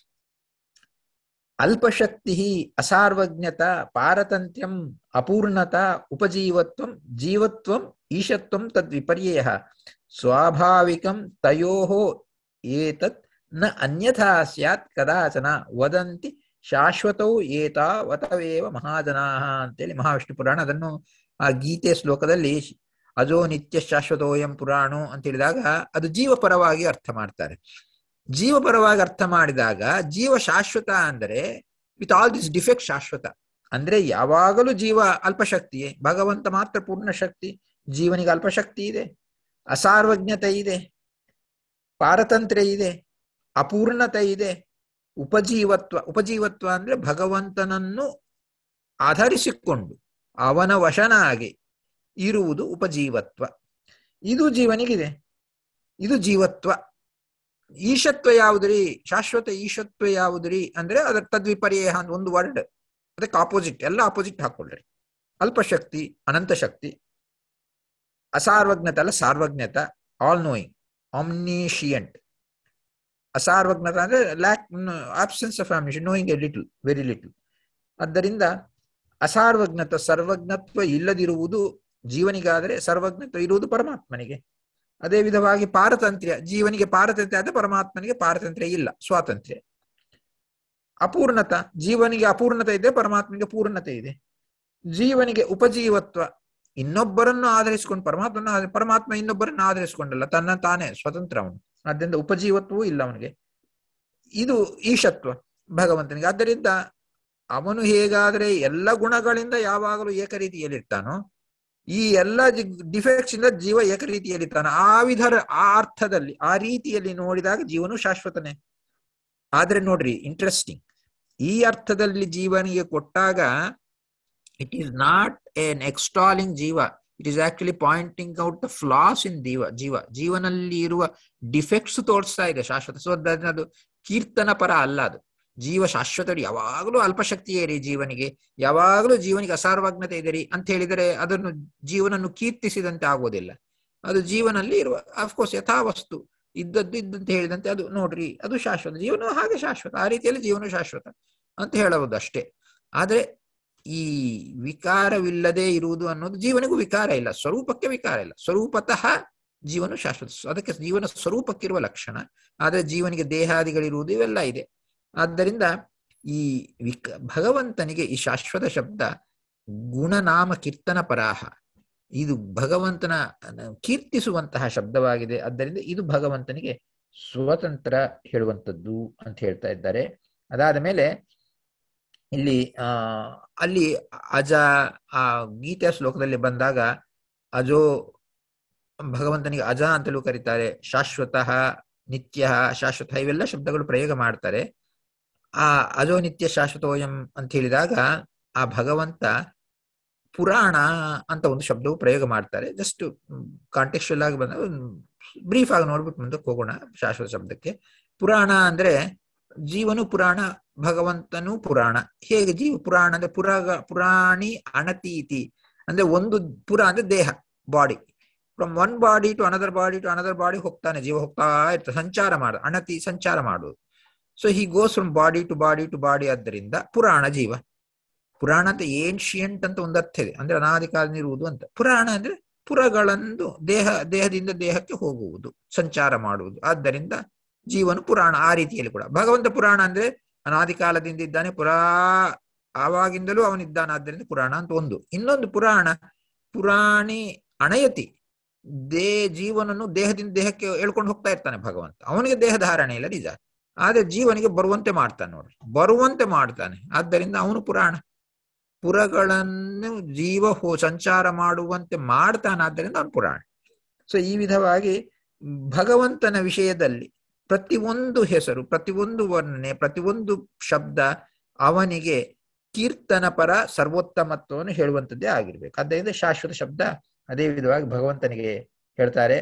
ಅಲ್ಪಶಕ್ತಿ ಅಸಾರ್ವಜ್ಞತ ಪಾರತಂತ್ರ್ಯಂ ಅಪೂರ್ಣತ ಉಪಜೀವತ್ವಂ ಜೀವತ್ವಂ ಈಶತ್ವಂ ತದ್ ವಿಪರ್ಯಯ ಸ್ವಾಭಾವಿಕಂ ತಯೋ ಏತತ್ ನ ಅನ್ಯಥಾ ಸ್ಯಾತ್ ಕದಾಚನ ವದಂತಿ ಶಾಶ್ವತೌ ಏತಾವತವೇವ ಮಹಾಜನಾ ಅಂತೇಳಿ ಮಹಾವಿಷ್ಣು ಪುರಾಣ ಅದನ್ನು ಆ ಗೀತೆ ಶ್ಲೋಕದಲ್ಲಿ ಅಜೋ ನಿತ್ಯ ಶಾಶ್ವತೋಯಂ ಪುರಾಣು ಅಂತ ಹೇಳಿದಾಗ ಅದು ಜೀವಪರವಾಗಿ ಅರ್ಥ ಮಾಡ್ತಾರೆ ಜೀವಪರವಾಗಿ ಅರ್ಥ ಮಾಡಿದಾಗ ಜೀವ ಶಾಶ್ವತ ಅಂದರೆ ವಿತ್ ಆಲ್ ದಿಸ್ ಡಿಫೆಕ್ಟ್ ಶಾಶ್ವತ ಅಂದ್ರೆ ಯಾವಾಗಲೂ ಜೀವ ಅಲ್ಪಶಕ್ತಿಯೇ ಭಗವಂತ ಮಾತ್ರ ಪೂರ್ಣ ಶಕ್ತಿ ಜೀವನಿಗೆ ಅಲ್ಪಶಕ್ತಿ ಇದೆ ಅಸಾರ್ವಜ್ಞತೆ ಇದೆ ಪಾರತಂತ್ರ್ಯ ಇದೆ ಅಪೂರ್ಣತೆ ಇದೆ ಉಪಜೀವತ್ವ ಉಪಜೀವತ್ವ ಅಂದ್ರೆ ಭಗವಂತನನ್ನು ಆಧರಿಸಿಕೊಂಡು ಅವನ ವಶನಾಗಿ ಇರುವುದು ಉಪಜೀವತ್ವ ಇದು ಜೀವನಿಗಿದೆ ಇದು ಜೀವತ್ವ ಈಶತ್ವ ಯಾವುದ್ರಿ ಶಾಶ್ವತ ಈಶತ್ವ ಯಾವುದ್ರಿ ಅಂದ್ರೆ ಅದರ ತದ್ವಿಪರ್ಯ ಅಂತ ಒಂದು ವರ್ಡ್ ಅದಕ್ಕೆ ಆಪೋಸಿಟ್ ಎಲ್ಲ ಆಪೋಸಿಟ್ ಹಾಕೊಳ್ರಿ ಅಲ್ಪಶಕ್ತಿ ಅನಂತ ಶಕ್ತಿ ಅಸಾರ್ವಜ್ಞತ ಅಲ್ಲ ಸಾರ್ವಜ್ಞತ ಆಲ್ ನೋಯಿಂಗ್ ಆಮ್ನಿಶಿಯಂಟ್ ಅಸಾರ್ವಜ್ಞತ ಅಂದ್ರೆ lack absence of omniscience knowing a little very little ಆದ್ದರಿಂದ ಅಸಾರ್ವಜ್ಞತ್ವ ಸರ್ವಜ್ಞತ್ವ ಇಲ್ಲದಿರುವುದು ಜೀವನಿಗಾದರೆ ಸರ್ವಜ್ಞತ್ವ ಇರುವುದು ಪರಮಾತ್ಮನಿಗೆ ಅದೇ ವಿಧವಾಗಿ ಪಾರತಂತ್ರ್ಯ ಜೀವನಿಗೆ ಪಾರತಂತ್ರ್ಯ ಆದ ಪರಮಾತ್ಮನಿಗೆ ಪಾರತಂತ್ರ್ಯ ಇಲ್ಲ ಸ್ವಾತಂತ್ರ್ಯ ಅಪೂರ್ಣತ ಜೀವನಿಗೆ ಅಪೂರ್ಣತೆ ಇದೆ ಪರಮಾತ್ಮನಿಗೆ ಪೂರ್ಣತೆ ಇದೆ ಜೀವನಿಗೆ ಉಪಜೀವತ್ವ ಇನ್ನೊಬ್ಬರನ್ನು ಆಧರಿಸಿಕೊಂಡು ಪರಮಾತ್ಮನ ಪರಮಾತ್ಮ ಇನ್ನೊಬ್ಬರನ್ನು ಆಧರಿಸಿಕೊಂಡಲ್ಲ ತನ್ನ ತಾನೇ ಸ್ವತಂತ್ರ ಅವನು ಆದ್ದರಿಂದ ಉಪಜೀವತ್ವವೂ ಇಲ್ಲ ಅವನಿಗೆ ಇದು ಈಶತ್ವ ಭಗವಂತನಿಗೆ ಆದ್ದರಿಂದ ಅವನು ಹೇಗಾದ್ರೆ ಎಲ್ಲ ಗುಣಗಳಿಂದ ಯಾವಾಗಲೂ ಏಕರೀತಿಯಲ್ಲಿರ್ತಾನೋ ಈ ಎಲ್ಲ ಡಿಫೆಕ್ಟ್ಸ್ ಇಂದ ಜೀವ ಏಕರೀತಿಯಲ್ಲಿರ್ತಾನೆ ಆ ವಿಧ ಆ ಅರ್ಥದಲ್ಲಿ ಆ ರೀತಿಯಲ್ಲಿ ನೋಡಿದಾಗ ಜೀವನು ಶಾಶ್ವತನೇ ಆದ್ರೆ ನೋಡ್ರಿ ಇಂಟ್ರೆಸ್ಟಿಂಗ್ ಈ ಅರ್ಥದಲ್ಲಿ ಜೀವನಿಗೆ ಕೊಟ್ಟಾಗ it is not an extolling ಜೀವ it is actually pointing out the flaws in ಜೀವ ಜೀವ ಜೀವನಲ್ಲಿ ಇರುವ ಡಿಫೆಕ್ಟ್ಸ್ ತೋರಿಸ್ತಾ ಇದೆ ಶಾಶ್ವತ ಸೊ ಅದು ಕೀರ್ತನ ಪರ ಅಲ್ಲ ಅದು ಜೀವ ಶಾಶ್ವತ ಯಾವಾಗಲೂ ಅಲ್ಪಶಕ್ತಿಯೇ ರೀ ಜೀವನಿಗೆ ಯಾವಾಗಲೂ ಜೀವನಿಗೆ ಅಸಾರ್ವಜ್ಞತೆ ಇದೆ ರೀ ಅಂತ ಹೇಳಿದರೆ ಅದನ್ನು ಜೀವನನ್ನು ಕೀರ್ತಿಸಿದಂತೆ ಆಗೋದಿಲ್ಲ ಅದು ಜೀವನಲ್ಲಿ ಇರುವ ಅಫ್ಕೋರ್ಸ್ ಯಥಾವಸ್ತು ಇದ್ದದ್ದು ಇದ್ದಂತೆ ಹೇಳಿದಂತೆ ಅದು ನೋಡ್ರಿ ಅದು ಶಾಶ್ವತ ಜೀವನ ಹಾಗೆ ಶಾಶ್ವತ ಆ ರೀತಿಯಲ್ಲಿ ಜೀವನ ಶಾಶ್ವತ ಅಂತ ಹೇಳಬಹುದು ಅಷ್ಟೇ ಆದ್ರೆ ಈ ವಿಕಾರವಿಲ್ಲದೆ ಇರುವುದು ಅನ್ನೋದು ಜೀವನಿಗೂ ವಿಕಾರ ಇಲ್ಲ ಸ್ವರೂಪಕ್ಕೆ ವಿಕಾರ ಇಲ್ಲ ಸ್ವರೂಪತಃ ಜೀವನ ಶಾಶ್ವತ ಅದಕ್ಕೆ ಜೀವನ ಸ್ವರೂಪಕ್ಕಿರುವ ಲಕ್ಷಣ ಆದ್ರೆ ಜೀವನಿಗೆ ದೇಹಾದಿಗಳಿರುವುದು ಇವೆಲ್ಲ ಇದೆ ಆದ್ದರಿಂದ ಈ ವಿಕ ಭಗವಂತನಿಗೆ ಈ ಶಾಶ್ವತ ಶಬ್ದ ಗುಣನಾಮ ಕೀರ್ತನ ಪರಾಹ ಇದು ಭಗವಂತನ ಕೀರ್ತಿಸುವಂತಹ ಶಬ್ದವಾಗಿದೆ ಆದ್ದರಿಂದ ಇದು ಭಗವಂತನಿಗೆ ಸ್ವತಂತ್ರ ಹೇಳುವಂಥದ್ದು ಅಂತ ಹೇಳ್ತಾ ಇದ್ದಾರೆ ಅದಾದ ಮೇಲೆ ಇಲ್ಲಿ ಆ ಅಲ್ಲಿ ಅಜ ಆ ಗೀತೆಯ ಶ್ಲೋಕದಲ್ಲಿ ಬಂದಾಗ ಅಜೋ ಭಗವಂತನಿಗೆ ಅಜ ಅಂತಲೂ ಕರೀತಾರೆ ಶಾಶ್ವತಃ ನಿತ್ಯ ಶಾಶ್ವತ ಇವೆಲ್ಲ ಶಬ್ದಗಳು ಪ್ರಯೋಗ ಮಾಡ್ತಾರೆ ಆ ಅಜೋ ನಿತ್ಯ ಶಾಶ್ವತೋಯಂ ಅಂತ ಹೇಳಿದಾಗ ಆ ಭಗವಂತ ಪುರಾಣ ಅಂತ ಒಂದು ಶಬ್ದವು ಪ್ರಯೋಗ ಮಾಡ್ತಾರೆ ಜಸ್ಟ್ ಕಾಂಟೆಕ್ಚುಯಲ್ ಆಗಿ ಬಂದ ಬ್ರೀಫ್ ಆಗಿ ನೋಡ್ಬಿಟ್ಟು ಮುಂದಕ್ಕೆ ಹೋಗೋಣ ಶಾಶ್ವತ ಶಬ್ದಕ್ಕೆ ಪುರಾಣ ಅಂದ್ರೆ ಜೀವನು ಪುರಾಣ ಭಗವಂತನು ಪುರಾಣ ಹೇಗೆ ಜೀವ ಪುರಾಣ ಅಂದ್ರೆ ಪುರಾಗ ಪುರಾಣಿ ಅಣತೀತಿ ಅಂದ್ರೆ ಒಂದು ಪುರ ಅಂದ್ರೆ ದೇಹ body from one body to another body to another body ಹೋಗ್ತಾನೆ ಜೀವ ಹೋಗ್ತಾ ಇರ್ತದೆ ಸಂಚಾರ ಮಾಡ ಅಣತಿ ಸಂಚಾರ ಮಾಡುವುದು so he goes from body to body to body ಆದ್ದರಿಂದ ಪುರಾಣ ಜೀವ ಪುರಾಣ ಅಂತ ಏನ್ಶಿಯಂಟ್ ಅಂತ ಒಂದು ಅರ್ಥ ಇದೆ ಅಂದ್ರೆ ಅನಾದಿ ಕಾಲನಿರುವುದು ಅಂತ ಪುರಾಣ ಅಂದ್ರೆ ಪುರಗಳಂದು ದೇಹ ದೇಹದಿಂದ ದೇಹಕ್ಕೆ ಹೋಗುವುದು ಸಂಚಾರ ಮಾಡುವುದು ಆದ್ದರಿಂದ ಜೀವನು ಪುರಾಣ ಆ ರೀತಿಯಲ್ಲಿ ಕೂಡ ಭಗವಂತ ಪುರಾಣ ಅಂದ್ರೆ ಅನಾದಿ ಕಾಲದಿಂದ ಇದ್ದಾನೆ ಪುರಾ ಆವಾಗಿಂದಲೂ ಅವನಿದ್ದಾನೆ ಆದ್ದರಿಂದ ಪುರಾಣ ಅಂತ ಒಂದು ಇನ್ನೊಂದು ಪುರಾಣ ಪುರಾಣಿ ಅಣಯತಿ ದೇ ಜೀವನನ್ನು ದೇಹದಿಂದ ದೇಹಕ್ಕೆ ಹೇಳ್ಕೊಂಡು ಹೋಗ್ತಾ ಇರ್ತಾನೆ ಭಗವಂತ ಅವನಿಗೆ ದೇಹ ಧಾರಣೆ ಇಲ್ಲ ನಿಜ ಆದ್ರೆ ಜೀವನಿಗೆ ಬರುವಂತೆ ಮಾಡ್ತಾನೆ ನೋಡ್ರಿ ಬರುವಂತೆ ಮಾಡ್ತಾನೆ ಆದ್ದರಿಂದ ಅವನು ಪುರಾಣ ಪುರಗಳನ್ನು ಜೀವ ಹೋ ಸಂಚಾರ ಮಾಡುವಂತೆ ಮಾಡ್ತಾನೆ ಆದ್ದರಿಂದ ಅವನು ಪುರಾಣ ಸೊ ಈ ವಿಧವಾಗಿ ಭಗವಂತನ ವಿಷಯದಲ್ಲಿ ಪ್ರತಿಯೊಂದು ಹೆಸರು ಪ್ರತಿಯೊಂದು ವರ್ಣನೆ ಪ್ರತಿಯೊಂದು ಶಬ್ದ ಅವನಿಗೆ ಕೀರ್ತನ ಪರ ಸರ್ವೋತ್ತಮತ್ವವನ್ನು ಹೇಳುವಂಥದ್ದೇ ಆಗಿರ್ಬೇಕು ಆದ್ದರಿಂದ ಶಾಶ್ವತ ಶಬ್ದ ಅದೇ ವಿಧವಾಗಿ ಭಗವಂತನಿಗೆ ಹೇಳ್ತಾರೆ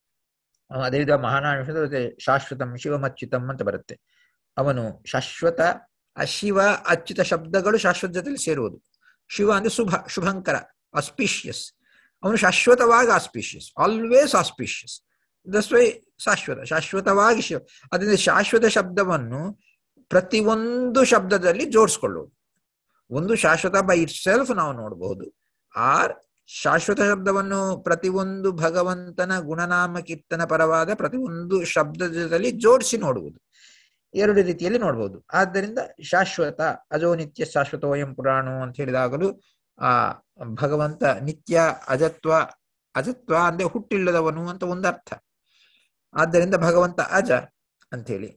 ಅದೇ ವಿಧ ಮಹಾನಾಮ ಶಾಶ್ವತಂ ಶಿವಮಚ್ಯುತಂ ಅಂತ ಬರುತ್ತೆ ಅವನು ಶಾಶ್ವತ ಅಶಿವ ಅಚ್ಯುತ ಶಬ್ದಗಳು ಶಾಶ್ವತ ಜೊತೆಲಿ ಸೇರುವುದು ಶಿವ ಅಂದ್ರೆ ಶುಭ ಶುಭಂಕರ ಆಸ್ಪಿಷಿಯಸ್ ಅವನು ಶಾಶ್ವತವಾಗಿ auspicious always auspicious thus why ಶಾಶ್ವತ ಶಾಶ್ವತವಾಗಿ ಶಿವ ಅದರಿಂದ ಶಾಶ್ವತ ಶಬ್ದವನ್ನು ಪ್ರತಿಯೊಂದು ಶಬ್ದದಲ್ಲಿ ಜೋಡಿಸ್ಕೊಳ್ಳುವುದು ಒಂದು ಶಾಶ್ವತ ಬೈ ಇಟ್ ಸೆಲ್ಫ್ ನಾವು ನೋಡಬಹುದು ಆರ್ ಶಾಶ್ವತ ಶಬ್ದವನ್ನು ಪ್ರತಿಯೊಂದು ಭಗವಂತನ ಗುಣನಾಮ ಕೀರ್ತನ ಪರವಾದ ಪ್ರತಿಯೊಂದು ಶಬ್ದದಲ್ಲಿ ಜೋಡಿಸಿ ನೋಡುವುದು ಎರಡು ರೀತಿಯಲ್ಲಿ ನೋಡ್ಬೋದು ಆದ್ದರಿಂದ ಶಾಶ್ವತ ಅಜೋ ನಿತ್ಯ ಶಾಶ್ವತೋಯಂ ಪುರಾಣು ಅಂತ ಹೇಳಿದಾಗಲೂ ಆ ಭಗವಂತ ನಿತ್ಯ ಅಜತ್ವ ಅಜತ್ವ ಅಂದ್ರೆ ಹುಟ್ಟಿಲ್ಲದವನು ಅಂತ ಒಂದು ಅರ್ಥ ಆದ್ದರಿಂದ ಭಗವಂತ ಅಜ ಅಂಥೇಳಿ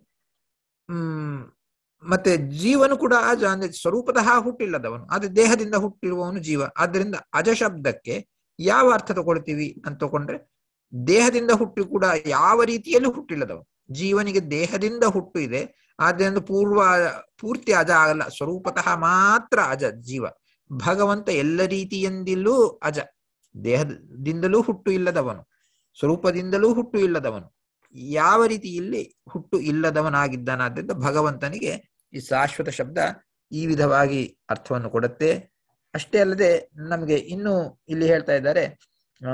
ಹ್ಮ್ ಮತ್ತೆ ಜೀವನು ಕೂಡ ಅಜ ಅಂದ್ರೆ ಸ್ವರೂಪತಃ ಹುಟ್ಟಿಲ್ಲದವನು ಆದ್ರೆ ದೇಹದಿಂದ ಹುಟ್ಟಿರುವವನು ಜೀವ ಆದ್ದರಿಂದ ಅಜ ಶಬ್ದಕ್ಕೆ ಯಾವ ಅರ್ಥ ತಗೊಳ್ತೀವಿ ಅಂತ ತಗೊಂಡ್ರೆ ದೇಹದಿಂದ ಹುಟ್ಟಿ ಕೂಡ ಯಾವ ರೀತಿಯಲ್ಲೂ ಹುಟ್ಟಿಲ್ಲದವನು ಜೀವನಿಗೆ ದೇಹದಿಂದ ಹುಟ್ಟು ಇದೆ ಆದ್ದರಿಂದ ಪೂರ್ವ ಪೂರ್ತಿ ಅಜ ಆಗಲ್ಲ ಸ್ವರೂಪತಃ ಮಾತ್ರ ಅಜ ಜೀವ ಭಗವಂತ ಎಲ್ಲ ರೀತಿಯಿಂದಲೂ ಅಜ ದೇಹದಿಂದಲೂ ಹುಟ್ಟು ಇಲ್ಲದವನು ಸ್ವರೂಪದಿಂದಲೂ ಹುಟ್ಟು ಇಲ್ಲದವನು ಯಾವ ರೀತಿ ಇಲ್ಲಿ ಹುಟ್ಟು ಇಲ್ಲದವನಾಗಿದ್ದಾನಾದ್ರಿಂದ ಭಗವಂತನಿಗೆ ಈ ಶಾಶ್ವತ ಶಬ್ದ ಈ ವಿಧವಾಗಿ ಅರ್ಥವನ್ನು ಕೊಡುತ್ತೆ ಅಷ್ಟೇ ಅಲ್ಲದೆ ನಮಗೆ ಇನ್ನು ಇಲ್ಲಿ ಹೇಳ್ತಾ ಇದ್ದಾರೆ ಆ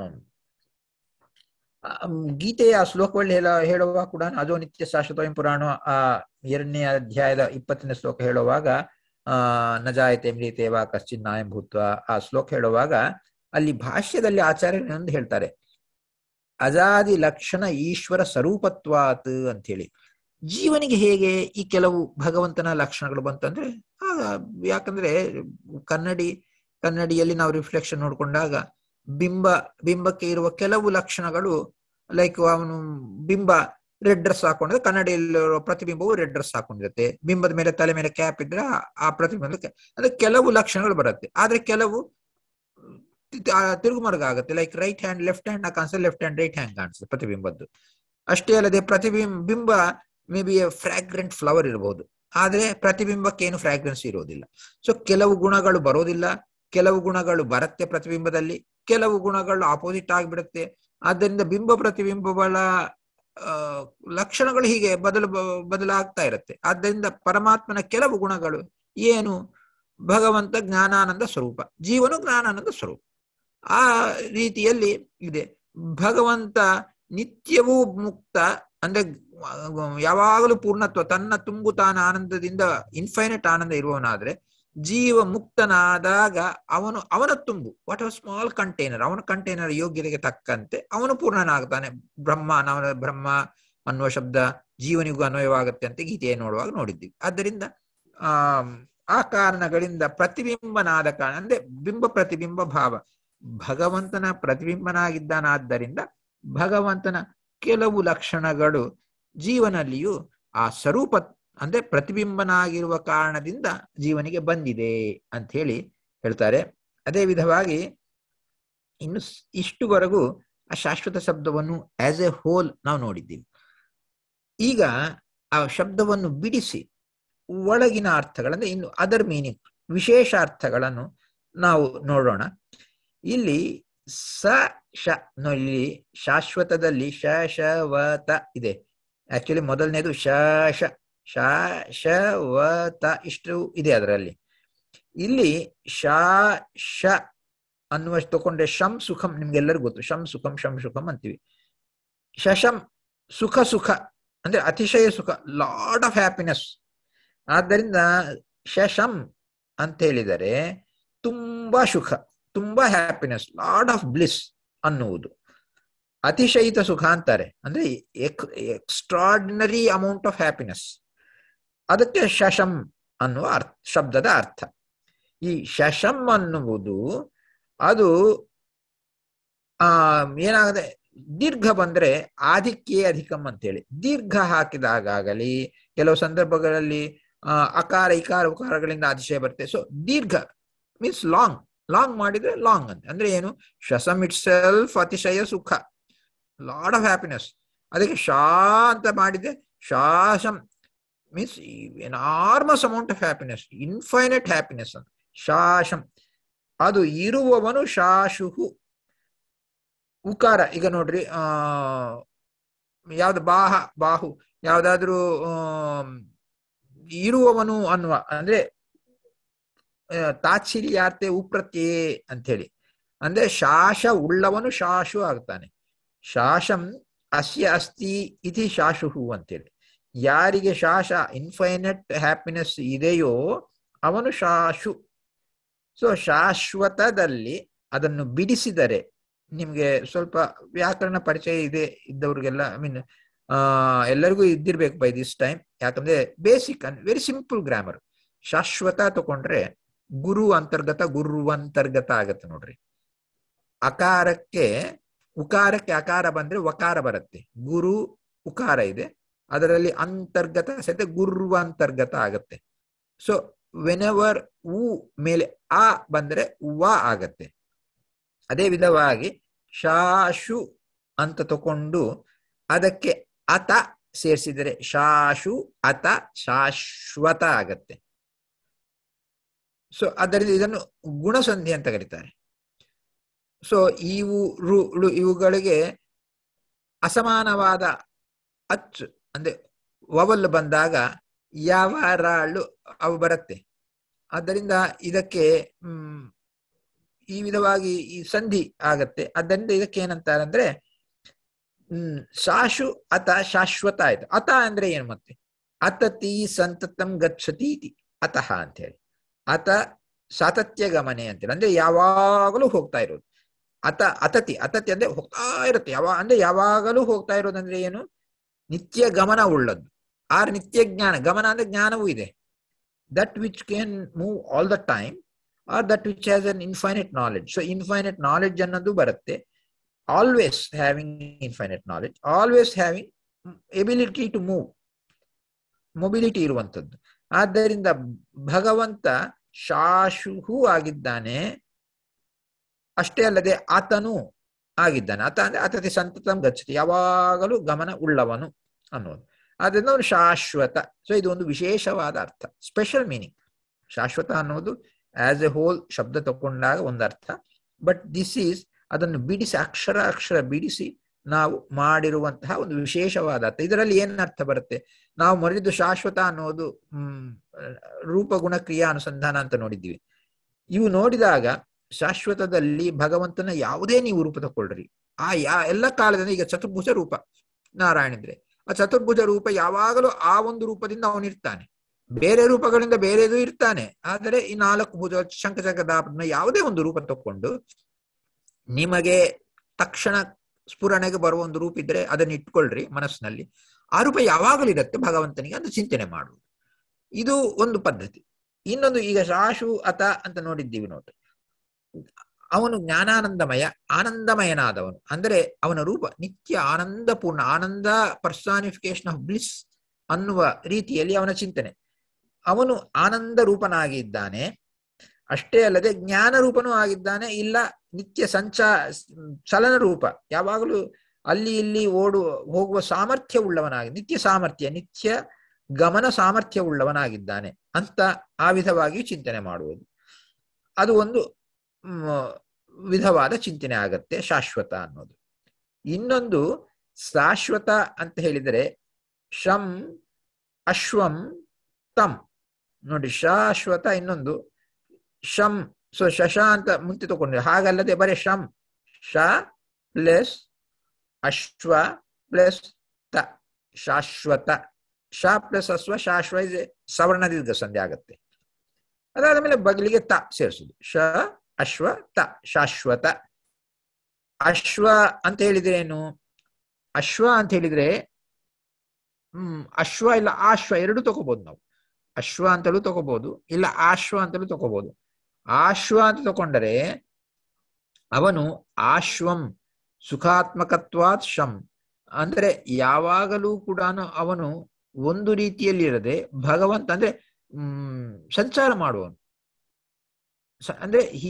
ಗೀತೆಯ ಶ್ಲೋಕಗಳಲ್ಲಿ ಹೇಳ ಹೇಳುವಾಗ ಕೂಡ ಅಜೋ ನಿತ್ಯ ಶಾಶ್ವತ ಪುರಾಣ ಆ ಎರಡನೇ ಅಧ್ಯಾಯದ ಇಪ್ಪತ್ತನೇ ಶ್ಲೋಕ ಹೇಳುವಾಗ ಆ ನಜಾಯತೆ ಮ್ರೀತೆ ವಾ ಕಶ್ಚಿನ್ ನಾಯಂ ಭೂತ್ವ ಆ ಶ್ಲೋಕ ಹೇಳುವಾಗ ಅಲ್ಲಿ ಭಾಷ್ಯದಲ್ಲಿ ಆಚಾರ್ಯರು ಒಂದು ಹೇಳ್ತಾರೆ ಅಜಾದಿ ಲಕ್ಷಣ ಈಶ್ವರ ಸ್ವರೂಪತ್ವಾತ್ ಅಂತ ಹೇಳಿ ಜೀವನಿಗೆ ಹೇಗೆ ಈ ಕೆಲವು ಭಗವಂತನ ಲಕ್ಷಣಗಳು ಬಂತಂದ್ರೆ ಆಗ ಯಾಕಂದ್ರೆ ಕನ್ನಡಿ ಕನ್ನಡಿಯಲ್ಲಿ ನಾವು ರಿಫ್ಲೆಕ್ಷನ್ ನೋಡ್ಕೊಂಡಾಗ ಬಿಂಬ ಬಿಂಬಕ್ಕೆ ಇರುವ ಕೆಲವು ಲಕ್ಷಣಗಳು ಲೈಕ್ ಅವನು ಬಿಂಬ ರೆಡ್ ಡ್ರೆಸ್ ಹಾಕೊಂಡ್ರೆ ಕನ್ನಡಿಯಲ್ಲಿರೋ ಪ್ರತಿಬಿಂಬವು ರೆಡ್ ಡ್ರೆಸ್ ಹಾಕೊಂಡಿರುತ್ತೆ ಬಿಂಬದ ಮೇಲೆ ತಲೆ ಮೇಲೆ ಕ್ಯಾಪ್ ಇದ್ರೆ ಆ ಪ್ರತಿಬಿಂಬಕ್ಕೆ ಅಂದ್ರೆ ಕೆಲವು ಲಕ್ಷಣಗಳು ಬರುತ್ತೆ ಆದ್ರೆ ಕೆಲವು ತಿರುಗುಮರ್ಗ ಆಗುತ್ತೆ like right hand left hand ಕಾಣಿಸ್ತದೆ ಲೆಫ್ಟ್ ಹ್ಯಾಂಡ್ ರೈಟ್ ಹ್ಯಾಂಡ್ ಕಾಣಿಸ್ತದೆ ಪ್ರತಿಬಿಂಬದ್ದು ಅಷ್ಟೇ ಅಲ್ಲದೆ ಪ್ರತಿಬಿಂಬ ಬಿಂಬ ಮೇ ಬಿ ಫ್ರಾಗ್ರೆಂಟ್ ಫ್ಲವರ್ ಇರಬಹುದು ಆದ್ರೆ ಪ್ರತಿಬಿಂಬಕ್ಕೆ ಏನು ಫ್ರಾಗ್ರೆನ್ಸ್ ಇರೋದಿಲ್ಲ ಸೊ ಕೆಲವು ಗುಣಗಳು ಬರೋದಿಲ್ಲ ಕೆಲವು ಗುಣಗಳು ಬರುತ್ತೆ ಪ್ರತಿಬಿಂಬದಲ್ಲಿ ಕೆಲವು ಗುಣಗಳು ಆಪೋಸಿಟ್ ಆಗಿಬಿಡುತ್ತೆ ಆದ್ದರಿಂದ ಬಿಂಬ ಪ್ರತಿಬಿಂಬಗಳ ಲಕ್ಷಣಗಳು ಹೀಗೆ ಬದಲು ಬದಲಾಗ್ತಾ ಇರುತ್ತೆ ಆದ್ದರಿಂದ ಪರಮಾತ್ಮನ ಕೆಲವು ಗುಣಗಳು ಏನು ಭಗವಂತ ಜ್ಞಾನಾನಂದ ಸ್ವರೂಪ ಜೀವನು ಜ್ಞಾನಾನಂದ ಸ್ವರೂಪ ಆ ರೀತಿಯಲ್ಲಿ ಇದೆ ಭಗವಂತ ನಿತ್ಯವೂ ಮುಕ್ತ ಅಂದ್ರೆ ಯಾವಾಗಲೂ ಪೂರ್ಣತ್ವ ತನ್ನ ತುಂಬು ತಾನ ಆನಂದದಿಂದ ಇನ್ಫೈನಟ್ ಆನಂದ ಇರುವವನಾದ್ರೆ ಜೀವ ಮುಕ್ತನಾದಾಗ ಅವನು ಅವನ ತುಂಬು ವಾಟ್ ಅ ಸ್ಮಾಲ್ ಕಂಟೈನರ್ ಅವನ ಕಂಟೈನರ್ ಯೋಗ್ಯತೆಗೆ ತಕ್ಕಂತೆ ಅವನು ಪೂರ್ಣನಾಗ್ತಾನೆ ಬ್ರಹ್ಮ ನಾವು ಬ್ರಹ್ಮ ಅನ್ನುವ ಶಬ್ದ ಜೀವನಿಗೂ ಅನ್ವಯವಾಗುತ್ತೆ ಅಂತ ಗೀತೆಯ ನೋಡುವಾಗ ನೋಡಿದ್ದೀವಿ ಆದ್ದರಿಂದ ಆ ಆ ಕಾರಣಗಳಿಂದ ಪ್ರತಿಬಿಂಬನಾದ ಕಾರಣ ಅಂದ್ರೆ ಬಿಂಬ ಪ್ರತಿಬಿಂಬ ಭಾವ ಭಗವಂತನ ಪ್ರತಿಬಿಂಬನಾಗಿದ್ದಾನಾದ್ದರಿಂದ ಭಗವಂತನ ಕೆಲವು ಲಕ್ಷಣಗಳು ಜೀವನಲ್ಲಿಯೂ ಆ ಸ್ವರೂಪ ಅಂದ್ರೆ ಪ್ರತಿಬಿಂಬನಾಗಿರುವ ಕಾರಣದಿಂದ ಜೀವನಿಗೆ ಬಂದಿದೆ ಅಂತ ಹೇಳಿ ಹೇಳ್ತಾರೆ ಅದೇ ವಿಧವಾಗಿ ಇನ್ನು ಇಷ್ಟುವರೆಗೂ ಆ ಶಾಶ್ವತ ಶಬ್ದವನ್ನು ಆಸ್ ಎ ಹೋಲ್ ನಾವು ನೋಡಿದ್ದೀವಿ ಈಗ ಆ ಶಬ್ದವನ್ನು ಬಿಡಿಸಿ ಒಳಗಿನ ಅರ್ಥಗಳಂದ್ರೆ ಇನ್ನು ಅದರ್ ಮೀನಿಂಗ್ ವಿಶೇಷ ಅರ್ಥಗಳನ್ನು ನಾವು ನೋಡೋಣ ಇಲ್ಲಿ ಸ ಶ ಇಲ್ಲಿ ಶಾಶ್ವತದಲ್ಲಿ ಶ ಶ ವ ತ ಇದೆ ಆಕ್ಚುಲಿ ಮೊದಲನೇದು ಶ ಶ ಶ ಶ ವ ತ ಇಷ್ಟು ಇದೆ ಅದರಲ್ಲಿ ಇಲ್ಲಿ ಶಾ ಶ ಅನ್ನುವಷ್ಟು ತಗೊಂಡ್ರೆ ಶಂ ಸುಖಂ ನಿಮ್ಗೆಲ್ಲರಿಗೂ ಗೊತ್ತು ಶಂ ಸುಖಂ ಶಂ ಸುಖಂ ಅಂತೀವಿ ಶಶಂ ಸುಖ ಸುಖ ಅಂದ್ರೆ ಅತಿಶಯ ಸುಖ ಲಾಟ್ ಆಫ್ ಹ್ಯಾಪಿನೆಸ್ ಆದ್ದರಿಂದ ಶಶಂ ಅಂತ ಹೇಳಿದರೆ ತುಂಬಾ ಸುಖ ತುಂಬಾ ಹ್ಯಾಪಿನೆಸ್ ಲಾಟ್ ಆಫ್ ಬ್ಲಿಸ್ ಅನ್ನುವುದು ಅತಿಶಯಿತ ಸುಖ ಅಂತಾರೆ ಅಂದ್ರೆ ಎಕ್ಸ್ಟ್ರಾರ್ಡಿನರಿ ಅಮೌಂಟ್ ಆಫ್ ಹ್ಯಾಪಿನೆಸ್ ಅದಕ್ಕೆ ಶಶಂ ಅನ್ನುವ ಅರ್ಥ ಶಬ್ದದ ಅರ್ಥ ಈ ಶಶಂ ಅನ್ನುವುದು ಅದು ಆ ಏನಾಗದೆ ದೀರ್ಘ ಬಂದ್ರೆ ಆಧಿಕ್ಯೇ ಅಧಿಕಂ ಅಂತೇಳಿ ದೀರ್ಘ ಹಾಕಿದಾಗಲಿ ಕೆಲವು ಸಂದರ್ಭಗಳಲ್ಲಿ ಅಕಾರ ಇಕಾರ ಉಕಾರಗಳಿಂದ ಅತಿಶಯ ಬರುತ್ತೆ ಸೊ ದೀರ್ಘ ಮೀನ್ಸ್ ಲಾಂಗ್ ಲಾಂಗ್ ಮಾಡಿದ್ರೆ ಲಾಂಗ್ ಅಂತ ಅಂದ್ರೆ ಏನು ಶಸಮ್ ಇಟ್ ಸೆಲ್ಫ್ ಅತಿಶಯ ಸುಖ ಲಾಡ್ ಆಫ್ ಹ್ಯಾಪಿನೆಸ್ ಅದಕ್ಕೆ ಶಾ ಅಂತ ಮಾಡಿದ್ರೆ ಶಾಸಂ means enormous amount of happiness infinite happiness ಅಂತ ಶಾಶಂ ಅದು ಇರುವವನು ಶಾಶುಹು ಉಕಾರ ಈಗ ನೋಡ್ರಿ ಆ ಯಾವ್ದು ಬಾಹ ಬಾಹು ಯಾವ್ದಾದ್ರು ಇರುವವನು ಅನ್ನುವ ಅಂದ್ರೆ ತಾಚ್ಛಿಲ್ಯಾರ್ತೆ ಉಪ್ರತ್ಯೇ ಅಂತ ಹೇಳಿ ಅಂದ್ರೆ ಶಾಶ ಉಳ್ಳವನು ಶಾಶು ಆಗ್ತಾನೆ ಶಾಶಂ ಅಸ್ಯ ಅಸ್ತಿ ಇತಿ ಶಾಶುಹು ಅಂತೇಳಿ ಯಾರಿಗೆ ಶಾಶ ಇನ್ಫೈನಟ್ ಹ್ಯಾಪಿನೆಸ್ ಇದೆಯೋ ಅವನು ಶಾಶು ಸೊ ಶಾಶ್ವತದಲ್ಲಿ ಅದನ್ನು ಬಿಡಿಸಿದರೆ ನಿಮ್ಗೆ ಸ್ವಲ್ಪ ವ್ಯಾಕರಣ ಪರಿಚಯ ಇದೆ ಇದ್ದವ್ರಿಗೆಲ್ಲ ಐ ಮೀನ್ ಆ ಎಲ್ಲರಿಗೂ ಇದ್ದಿರ್ಬೇಕು ಬೈ ದಿಸ್ ಟೈಮ್ ಯಾಕಂದ್ರೆ ಬೇಸಿಕ್ ವೆರಿ ಸಿಂಪಲ್ ಗ್ರಾಮರ್ ಶಾಶ್ವತ ತಗೊಂಡ್ರೆ ಗುರು ಅಂತರ್ಗತ ಗುರುವಂತರ್ಗತ ಆಗತ್ತೆ ನೋಡ್ರಿ ಅಕಾರಕ್ಕೆ ಉಕಾರಕ್ಕೆ ಅಕಾರ ಬಂದ್ರೆ ವಕಾರ ಬರುತ್ತೆ ಗುರು ಉಕಾರ ಇದೆ ಅದರಲ್ಲಿ ಅಂತರ್ಗತ ಸಹಿತ ಗುರುವಂತರ್ಗತ ಆಗತ್ತೆ ಸೊ ವೆನೆವರ್ ಉ ಮೇಲೆ ಆ ಬಂದ್ರೆ ವ ಆಗತ್ತೆ ಅದೇ ವಿಧವಾಗಿ ಶಾಶು ಅಂತ ತಕೊಂಡು ಅದಕ್ಕೆ ಅತ ಸೇರಿಸಿದರೆ ಶಾಶು ಅತ ಶಾಶ್ವತ ಆಗತ್ತೆ ಸೊ ಅದರಿಂದ ಇದನ್ನು ಗುಣಸಂಧಿ ಅಂತ ಕರೀತಾರೆ ಸೊ ಇವು ರು ಳು ಇವುಗಳಿಗೆ ಅಸಮಾನವಾದ ಅಚ್ಚು ಅಂದ್ರೆ ವವಲ್ ಬಂದಾಗ ಯಾವ ರಾಳು ಅವು ಬರುತ್ತೆ ಆದ್ದರಿಂದ ಇದಕ್ಕೆ ಹ್ಮ್ ಈ ವಿಧವಾಗಿ ಈ ಸಂಧಿ ಆಗತ್ತೆ ಆದ್ದರಿಂದ ಇದಕ್ಕೆ ಏನಂತಾರೆ ಅಂದ್ರೆ ಹ್ಮ್ ಶಾಶು ಅತ ಶಾಶ್ವತ ಆಯ್ತು ಅತ ಅಂದ್ರೆ ಏನು ಮತ್ತೆ ಅತತಿ ಸಂತತಂ ಗಚ್ಚತಿ ಇತಿ ಅತಃ ಅಂತ ಹೇಳಿ ಅತ ಸಾತತ್ಯ ಗಮನೆ ಅಂತೇಳಿ ಅಂದ್ರೆ ಯಾವಾಗಲೂ ಹೋಗ್ತಾ ಇರೋದು ಅತ ಅತತಿ ಅತತಿ ಅಂದ್ರೆ ಹೋಗ್ತಾ ಇರುತ್ತೆ ಯಾವ ಅಂದ್ರೆ ಯಾವಾಗಲೂ ಹೋಗ್ತಾ ಇರೋದಂದ್ರೆ ಏನು ನಿತ್ಯ ಗಮನ ಉಳ್ಳದ್ದು ಆರ್ ನಿತ್ಯ ಜ್ಞಾನ ಗಮನ ಅಂದ್ರೆ ಜ್ಞಾನವೂ ಇದೆ that which can move all the time or that which has an infinite knowledge so infinite knowledge ಅನ್ನೋದು ಬರುತ್ತೆ always having infinite knowledge always having ability to move mobility ಇರುವಂಥದ್ದು ಆದ್ದರಿಂದ ಭಗವಂತ ಶಾಶುಹು ಆಗಿದ್ದಾನೆ ಅಷ್ಟೇ ಅಲ್ಲದೆ ಆತನು ಆಗಿದ್ದಾನೆ ಆತ ಅಂದ್ರೆ ಆತತಿ ಸಂತತಂ ಗಚ್ಚತಿ ಯಾವಾಗಲೂ ಗಮನ ಉಳ್ಳವನು ಅನ್ನೋದು ಆದ್ದರಿಂದ ಅವನು ಶಾಶ್ವತ ಸೊ ಇದು ಒಂದು ವಿಶೇಷವಾದ ಅರ್ಥ ಸ್ಪೆಷಲ್ ಮೀನಿಂಗ್ ಶಾಶ್ವತ ಅನ್ನೋದು ಆಸ್ ಎ ಹೋಲ್ ಶಬ್ದ ತಗೊಂಡಾಗ ಒಂದು ಅರ್ಥ ಬಟ್ ದಿಸ್ ಈಸ್ ಅದನ್ನು ಬಿಡಿಸಿ ಅಕ್ಷರ ಅಕ್ಷರ ಬಿಡಿಸಿ ನಾವು ಮಾಡಿರುವಂತಹ ಒಂದು ವಿಶೇಷವಾದ ಅರ್ಥ ಇದರಲ್ಲಿ ಏನ್ ಅರ್ಥ ಬರುತ್ತೆ ನಾವು ಮರಿದು ಶಾಶ್ವತ ಅನ್ನೋದು ಹ್ಮ್ ರೂಪ ಗುಣ ಕ್ರಿಯಾ ಅನುಸಂಧಾನ ಅಂತ ನೋಡಿದ್ದೀವಿ ಇವು ನೋಡಿದಾಗ ಶಾಶ್ವತದಲ್ಲಿ ಭಗವಂತನ ಯಾವುದೇ ನೀವು ರೂಪ ತಗೊಳ್ರಿ ಆ ಯಾ ಎಲ್ಲ ಕಾಲದಿಂದ ಈಗ ಚತುರ್ಭುಜ ರೂಪ ನಾರಾಯಣಿದ್ರೆ ಆ ಚತುರ್ಭುಜ ರೂಪ ಯಾವಾಗಲೂ ಆ ಒಂದು ರೂಪದಿಂದ ಅವನಿರ್ತಾನೆ ಬೇರೆ ರೂಪಗಳಿಂದ ಬೇರೆದು ಇರ್ತಾನೆ ಆದರೆ ಈ ನಾಲ್ಕು ಭುಜ ಶಂಖಚಕ್ರದಾಪನ ಯಾವುದೇ ಒಂದು ರೂಪ ತಕೊಂಡು ನಿಮಗೆ ತಕ್ಷಣ ಸ್ಫುರಣೆಗೆ ಬರುವ ಒಂದು ರೂಪ ಇದ್ರೆ ಅದನ್ನ ಇಟ್ಕೊಳ್ರಿ ಮನಸ್ಸಿನಲ್ಲಿ ಆ ರೂಪ ಯಾವಾಗಲೂ ಇರುತ್ತೆ ಭಗವಂತನಿಗೆ ಅಂತ ಚಿಂತನೆ ಮಾಡುವುದು ಇದು ಒಂದು ಪದ್ಧತಿ ಇನ್ನೊಂದು ಈಗ ಶಾಶು ಅತ ಅಂತ ನೋಡಿದ್ದೀವಿ ನೋಡ್ರಿ ಅವನು ಜ್ಞಾನಾನಂದಮಯ ಆನಂದಮಯನಾದವನು ಅಂದರೆ ಅವನ ರೂಪ ನಿತ್ಯ ಆನಂದಪೂರ್ಣ ಆನಂದ ಪರ್ಸಾನಿಫಿಕೇಶನ್ ಆಫ್ ಬ್ಲಿಸ್ ಅನ್ನುವ ರೀತಿಯಲ್ಲಿ ಅವನ ಚಿಂತನೆ ಅವನು ಆನಂದ ರೂಪನಾಗಿದ್ದಾನೆ ಅಷ್ಟೇ ಅಲ್ಲದೆ ಜ್ಞಾನ ರೂಪನೂ ಆಗಿದ್ದಾನೆ ಇಲ್ಲ ನಿತ್ಯ ಸಂಚಾ ಚಲನ ರೂಪ ಯಾವಾಗಲೂ ಅಲ್ಲಿ ಇಲ್ಲಿ ಓಡು ಹೋಗುವ ಸಾಮರ್ಥ್ಯ ಉಳ್ಳವನಾಗಿ ನಿತ್ಯ ಸಾಮರ್ಥ್ಯ ನಿತ್ಯ ಗಮನ ಸಾಮರ್ಥ್ಯ ಉಳ್ಳವನಾಗಿದ್ದಾನೆ ಅಂತ ಆ ವಿಧವಾಗಿ ಚಿಂತನೆ ಮಾಡುವುದು ಅದು ಒಂದು ವಿಧವಾದ ಚಿಂತನೆ ಆಗತ್ತೆ ಶಾಶ್ವತ ಅನ್ನೋದು ಇನ್ನೊಂದು ಶಾಶ್ವತ ಅಂತ ಹೇಳಿದರೆ ಶಂ ಅಶ್ವಂ ತಂ ನೋಡಿ ಶಾಶ್ವತ ಇನ್ನೊಂದು ಶಂ ಸೊ ಶಶ ಅಂತ ಮುಂಚೆ ತಗೊಂಡ್ರೆ ಹಾಗಲ್ಲದೆ ಬರೀ ಶಂ ಶ ಪ್ಲಸ್ ಅಶ್ವ ಪ್ಲಸ್ ತ ಶಾಶ್ವತ ಶ ಪ್ಲಸ್ ಅಶ್ವ ಶಾಶ್ವ ಇದೆ ಸವರ್ಣ ದೀರ್ಘ ಸಂಧಿ ಆಗತ್ತೆ ಅದಾದ ಮೇಲೆ ಬಗಲಿಗೆ ತ ಸೇರಿಸುದು ಶ ಅಶ್ವ ತ ಶಾಶ್ವತ ಅಶ್ವ ಅಂತ ಹೇಳಿದ್ರೆ ಏನು ಅಶ್ವ ಅಂತ ಹೇಳಿದ್ರೆ ಹ್ಮ್ ಅಶ್ವ ಇಲ್ಲ ಆಶ್ವ ಎರಡು ತಗೋಬಹುದು ನಾವು ಅಶ್ವ ಅಂತಲೂ ತಗೋಬಹುದು ಇಲ್ಲ ಆಶ್ವ ಅಂತಲೂ ತಗೋಬಹುದು ಆಶ್ವ ಅಂತ ತಗೊಂಡರೆ ಅವನು ಆಶ್ವಂ ಸುಖಾತ್ಮಕತ್ವಾತ್ ಶಂ ಅಂದ್ರೆ ಯಾವಾಗಲೂ ಕೂಡ ಅವನು ಒಂದು ರೀತಿಯಲ್ಲಿ ಇರದೆ ಭಗವಂತ ಅಂದ್ರೆ ಹ್ಮ್ ಸಂಚಾರ ಮಾಡುವನು ಅಂದ್ರೆ he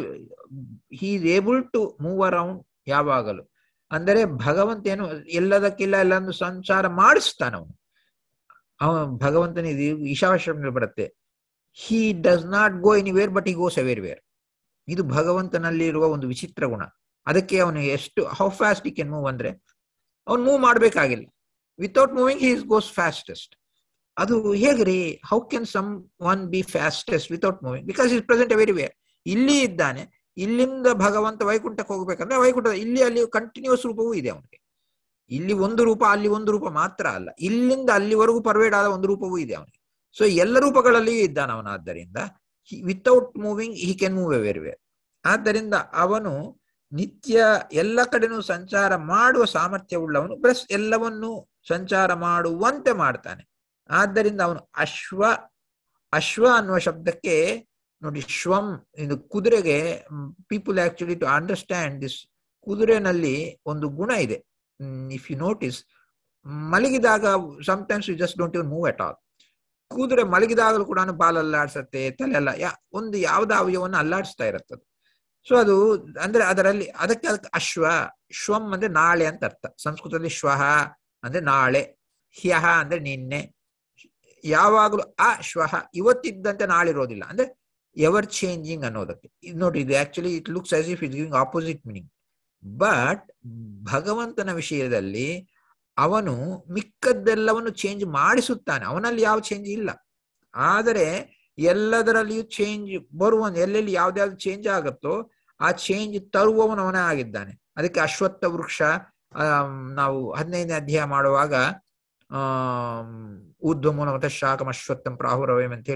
he's able to move around ಯಾವಾಗಲೂ ಅಂದರೆ ಭಗವಂತ ಏನು ಎಲ್ಲದಕ್ಕಿಲ್ಲ ಎಲ್ಲೊಂದು ಸಂಚಾರ ಮಾಡಿಸ್ತಾನ ಅವನು ಅವ ಭಗವಂತನ ಈಶಾವಾಶ್ರಮ ಬರುತ್ತೆ he does not go anywhere but he goes everywhere ಇದು ಭಗವಂತನಲ್ಲಿ ಇರುವ ಒಂದು ವಿಚಿತ್ರ ಗುಣ ಅದಕ್ಕೆ ಅವನು ಎಷ್ಟು how fast he can move ಅಂದ್ರೆ ಅವ್ನು ಮೂವ್ ಮಾಡ್ಬೇಕಾಗಿಲ್ಲ without moving he's goes fastest ಅದು ಹೇಗ್ರಿ how can someone be fastest without moving because is present everywhere ಇಲ್ಲಿ ಇದ್ದಾನೆ ಇಲ್ಲಿಂದ ಭಗವಂತ ವೈಕುಂಠಕ್ಕೆ ಹೋಗ್ಬೇಕಂದ್ರೆ ವೈಕುಂಠ ಇಲ್ಲಿ ಅಲ್ಲಿ ಕಂಟಿನ್ಯೂಸ್ ರೂಪವೂ ಇದೆ ಅವನಿಗೆ ಇಲ್ಲಿ ಒಂದು ರೂಪ ಅಲ್ಲಿ ಒಂದು ರೂಪ ಮಾತ್ರ ಅಲ್ಲ ಇಲ್ಲಿಂದ ಅಲ್ಲಿವರೆಗೂ ಪರ್ವೇಡ್ ಆದ ಒಂದು ರೂಪವೂ ಇದೆ ಅವನಿಗೆ ಸೊ ಎಲ್ಲ ರೂಪಗಳಲ್ಲಿಯೂ ಇದ್ದಾನೆ ಅವನು ಆದ್ದರಿಂದ without moving he can move everywhere ಆದ್ದರಿಂದ ಅವನು ನಿತ್ಯ ಎಲ್ಲ ಕಡೆನೂ ಸಂಚಾರ ಮಾಡುವ ಸಾಮರ್ಥ್ಯ ಉಳ್ಳವನು ಪ್ಲಸ್ ಎಲ್ಲವನ್ನೂ ಸಂಚಾರ ಮಾಡುವಂತೆ ಮಾಡ್ತಾನೆ ಆದ್ದರಿಂದ ಅವನು ಅಶ್ವ ಅಶ್ವ ಅನ್ನುವ ಶಬ್ದಕ್ಕೆ ನೋಡಿ ಶ್ವಂ ಇದು ಕುದುರೆಗೆ people actually to understand this ಕುದುರೆನಲ್ಲಿ ಒಂದು ಗುಣ ಇದೆ ಇಫ್ ಯು ನೋಟಿಸ್ ಮಲಗಿದಾಗ sometimes you just don't even move at all ಕುದುರೆ ಮಲಗಿದಾಗಲೂ ಕೂಡ ಬಾಲ್ ಅಲ್ಲಾಡ್ಸತ್ತೆ ತಲೆ ಎಲ್ಲ ಯಾ ಒಂದು ಯಾವ್ದು ಅವಯವನ್ನ ಅಲ್ಲಾಡಿಸ್ತಾ ಇರುತ್ತದು ಸೊ ಅದು ಅಂದ್ರೆ ಅದರಲ್ಲಿ ಅದಕ್ಕೆ ಅದಕ್ಕೆ ಅಶ್ವ ಶ್ವಂ ಅಂದ್ರೆ ನಾಳೆ ಅಂತ ಅರ್ಥ ಸಂಸ್ಕೃತದಲ್ಲಿ ಶ್ವಹ ಅಂದ್ರೆ ನಾಳೆ ಹ್ಯಹ ಅಂದ್ರೆ ನಿನ್ನೆ ಯಾವಾಗಲೂ ಆ ಶ್ವಹ ಇವತ್ತಿದ್ದಂತೆ ನಾಳೆ ಇರೋದಿಲ್ಲ ಅಂದ್ರೆ ಎವರ್ ಚೇಂಜಿಂಗ್ ಅನ್ನೋದಕ್ಕೆ ಇದು ನೋಡಿ ಇದು actually it looks as if it giving opposite meaning but ಭಗವಂತನ ವಿಷಯದಲ್ಲಿ ಅವನು ಮಿಕ್ಕದ್ದೆಲ್ಲವನ್ನು ಚೇಂಜ್ ಮಾಡಿಸುತ್ತಾನೆ ಅವನಲ್ಲಿ ಯಾವ ಚೇಂಜ್ ಇಲ್ಲ ಆದರೆ ಎಲ್ಲದರಲ್ಲಿಯೂ ಚೇಂಜ್ ಬರುವ ಎಲ್ಲೆಲ್ಲಿ ಯಾವ್ದಾವ್ದು ಚೇಂಜ್ ಆಗುತ್ತೋ ಆ ಚೇಂಜ್ ತರುವವನು ಅವನೇ ಆಗಿದ್ದಾನೆ ಅದಕ್ಕೆ ಅಶ್ವತ್ಥ ವೃಕ್ಷ ನಾವು ಹದಿನೈದನೇ ಅಧ್ಯಾಯ ಮಾಡುವಾಗ ಆ ಊರ್ಧ್ವ ಮೂಲ ಮತ ಶಾಖಂ ಅಶ್ವತ್ಥಂ ಪ್ರಾಹುರವಯಂ ಅಂತ ಹೇಳಿ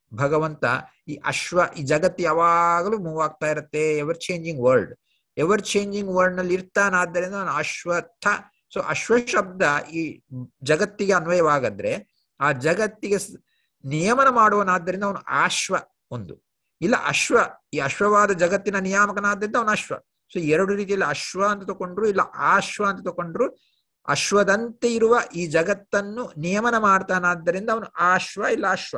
ಭಗವಂತ ಈ ಅಶ್ವ ಈ ಜಗತ್ತು ಯಾವಾಗಲೂ ಮೂವ್ ಆಗ್ತಾ ಇರುತ್ತೆ ever changing world ever changing world ನಲ್ಲಿ ಇರ್ತಾನಾದ್ದರಿಂದ ಅವನು ಅಶ್ವತ್ಥ ಸೊ ಅಶ್ವ ಶಬ್ದ ಈ ಜಗತ್ತಿಗೆ ಅನ್ವಯವಾಗದ್ರೆ ಆ ಜಗತ್ತಿಗೆ ಸ್- ನಿಯಮನ ಮಾಡುವನಾದ್ದರಿಂದ ಅವನು ಆಶ್ವ ಒಂದು ಇಲ್ಲ ಅಶ್ವ ಈ ಅಶ್ವವಾದ ಜಗತ್ತಿನ ನಿಯಾಮಕನಾದ್ದರಿಂದ ಅವನು ಅಶ್ವ ಸೊ ಎರಡು ರೀತಿಯಲ್ಲಿ ಅಶ್ವ ಅಂತ ತಕೊಂಡ್ರು ಇಲ್ಲ ಆಶ್ವ ಅಂತ ತಕೊಂಡ್ರು ಅಶ್ವದಂತೆ ಇರುವ ಈ ಜಗತ್ತನ್ನು ನಿಯಮನ ಮಾಡ್ತಾನಾದ್ದರಿಂದ ಅವನು ಆಶ್ವ ಇಲ್ಲ ಅಶ್ವ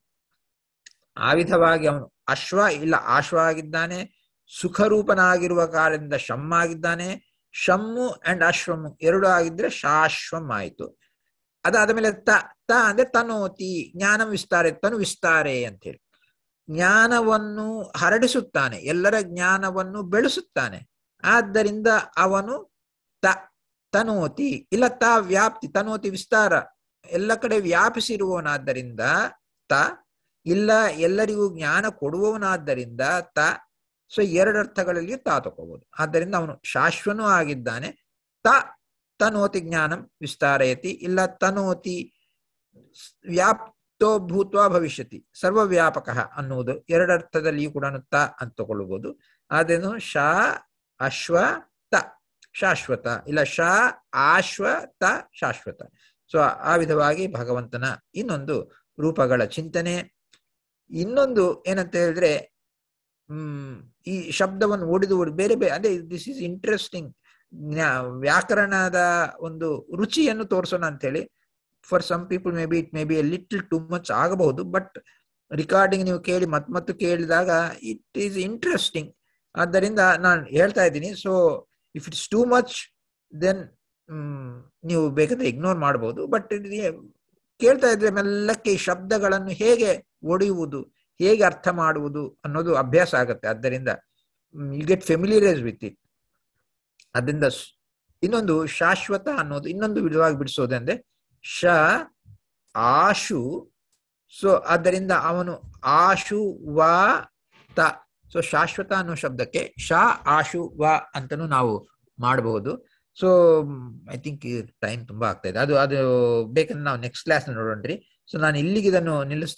ಆ ವಿಧವಾಗಿ ಅವನು ಅಶ್ವ ಇಲ್ಲ ಆಶ್ವ ಆಗಿದ್ದಾನೆ ಸುಖರೂಪನಾಗಿರುವ ಕಾರಣದಿಂದ ಶಮ್ ಆಗಿದ್ದಾನೆ ಶಮ್ಮು ಅಂಡ್ ಅಶ್ವಮು ಎರಡು ಆಗಿದ್ರೆ ಶಾಶ್ವಂ ಆಯಿತು ಅದಾದ ಮೇಲೆ ತ ತ ಅಂದ್ರೆ ತನೋತಿ ಜ್ಞಾನ ವಿಸ್ತಾರೆ ತನು ವಿಸ್ತಾರೆ ಅಂತ ಹೇಳಿ ಜ್ಞಾನವನ್ನು ಹರಡಿಸುತ್ತಾನೆ ಎಲ್ಲರ ಜ್ಞಾನವನ್ನು ಬೆಳೆಸುತ್ತಾನೆ ಆದ್ದರಿಂದ ಅವನು ತ ತನೋತಿ ಇಲ್ಲ ತ ವ್ಯಾಪ್ತಿ ತನೋತಿ ವಿಸ್ತಾರ ಎಲ್ಲ ಕಡೆ ವ್ಯಾಪಿಸಿರುವವನಾದ್ದರಿಂದ ತ ಇಲ್ಲ ಎಲ್ಲರಿಗೂ ಜ್ಞಾನ ಕೊಡುವವನಾದ್ದರಿಂದ ತ ಸೊ ಎರಡು ಅರ್ಥಗಳಲ್ಲಿ ತಾ ತಗೋಬಹುದು ಆದ್ದರಿಂದ ಅವನು ಶಾಶ್ವನೂ ಆಗಿದ್ದಾನೆ ತ ತನೋತಿ ಜ್ಞಾನಂ ವಿಸ್ತಾರಯತಿ ಇಲ್ಲ ತನೋತಿ ವ್ಯಾಪ್ತೋ ಭೂತ್ವ ಭವಿಷ್ಯತಿ ಸರ್ವವ್ಯಾಪಕ ಅನ್ನುವುದು ಎರಡರ್ಥದಲ್ಲಿಯೂ ಕೂಡ ತ ಅಂತ ತಗೊಳ್ಬಹುದು ಆದ್ರೇನು ಶಾ ಅಶ್ವ ತ ಶಾಶ್ವತ ಇಲ್ಲ ಶಾ ಆಶ್ವ ತ ಶಾಶ್ವತ ಸೊ ಆ ವಿಧವಾಗಿ ಭಗವಂತನ ಇನ್ನೊಂದು ರೂಪಗಳ ಚಿಂತನೆ ಇನ್ನೊಂದು ಏನಂತ ಹೇಳಿದ್ರೆ ಹ್ಮ್ ಈ ಶಬ್ದವನ್ನು ಓಡಿದು ಓಡಿ ಬೇರೆ ಬೇರೆ ಅದೇ ದಿಸ್ ಇಸ್ ಇಂಟ್ರೆಸ್ಟಿಂಗ್ ವ್ಯಾಕರಣದ ಒಂದು ರುಚಿಯನ್ನು ತೋರಿಸೋಣ ಅಂತ ಹೇಳಿ for some people maybe it may be a little too much ಆಗಬಹುದು ಬಟ್ ರಿಕಾರ್ಡಿಂಗ್ ನೀವು ಕೇಳಿ ಮತ್ ಮತ್ತು ಕೇಳಿದಾಗ ಇಟ್ ಈಸ್ ಇಂಟ್ರೆಸ್ಟಿಂಗ್ ಆದ್ದರಿಂದ ನಾನು ಹೇಳ್ತಾ ಇದ್ದೀನಿ so if it's too much then ನೀವು ಬೇಕಾದ್ರೆ ಇಗ್ನೋರ್ ಮಾಡಬಹುದು ಬಟ್ ಕೇಳ್ತಾ ಇದ್ರೆ ಮೆಲ್ಲಕ್ಕೆ ಈ ಶಬ್ದಗಳನ್ನು ಹೇಗೆ ಒಡೆಯುವುದು ಹೇಗೆ ಅರ್ಥ ಮಾಡುವುದು ಅನ್ನೋದು ಅಭ್ಯಾಸ ಆಗುತ್ತೆ ಆದ್ದರಿಂದ you get familiarise with it ಅದರಿಂದ ಸ್- ಇನ್ನೊಂದು ಶಾಶ್ವತ ಅನ್ನೋದು ಇನ್ನೊಂದು ವಿಧವಾಗಿ ಬಿಡಿಸೋದಂದ್ರೆ ಶ ಆಶು ಸೊ ಆದ್ದರಿಂದ ಅವನು ಆಶು ವ ತ ಸೊ ಶಾಶ್ವತ ಅನ್ನೋ ಶಬ್ದಕ್ಕೆ ಶ ಆಶು ವ ಅಂತನೂ ನಾವು ಮಾಡಬಹುದು ಸೊ ಐ ಥಿಂಕ್ ಟೈಮ್ ತುಂಬಾ ಆಗ್ತಾ ಇದೆ ಅದು ಅದು ಬೇಕಂದ್ರೆ ನಾವು ನೆಕ್ಸ್ಟ್ ಕ್ಲಾಸ್ ನೋಡೋಣ್ರಿ ಸೊ ನಾನು ಇಲ್ಲಿಗೆ ಇದನ್ನು ನಿಲ್ಲಿಸ್ತಾ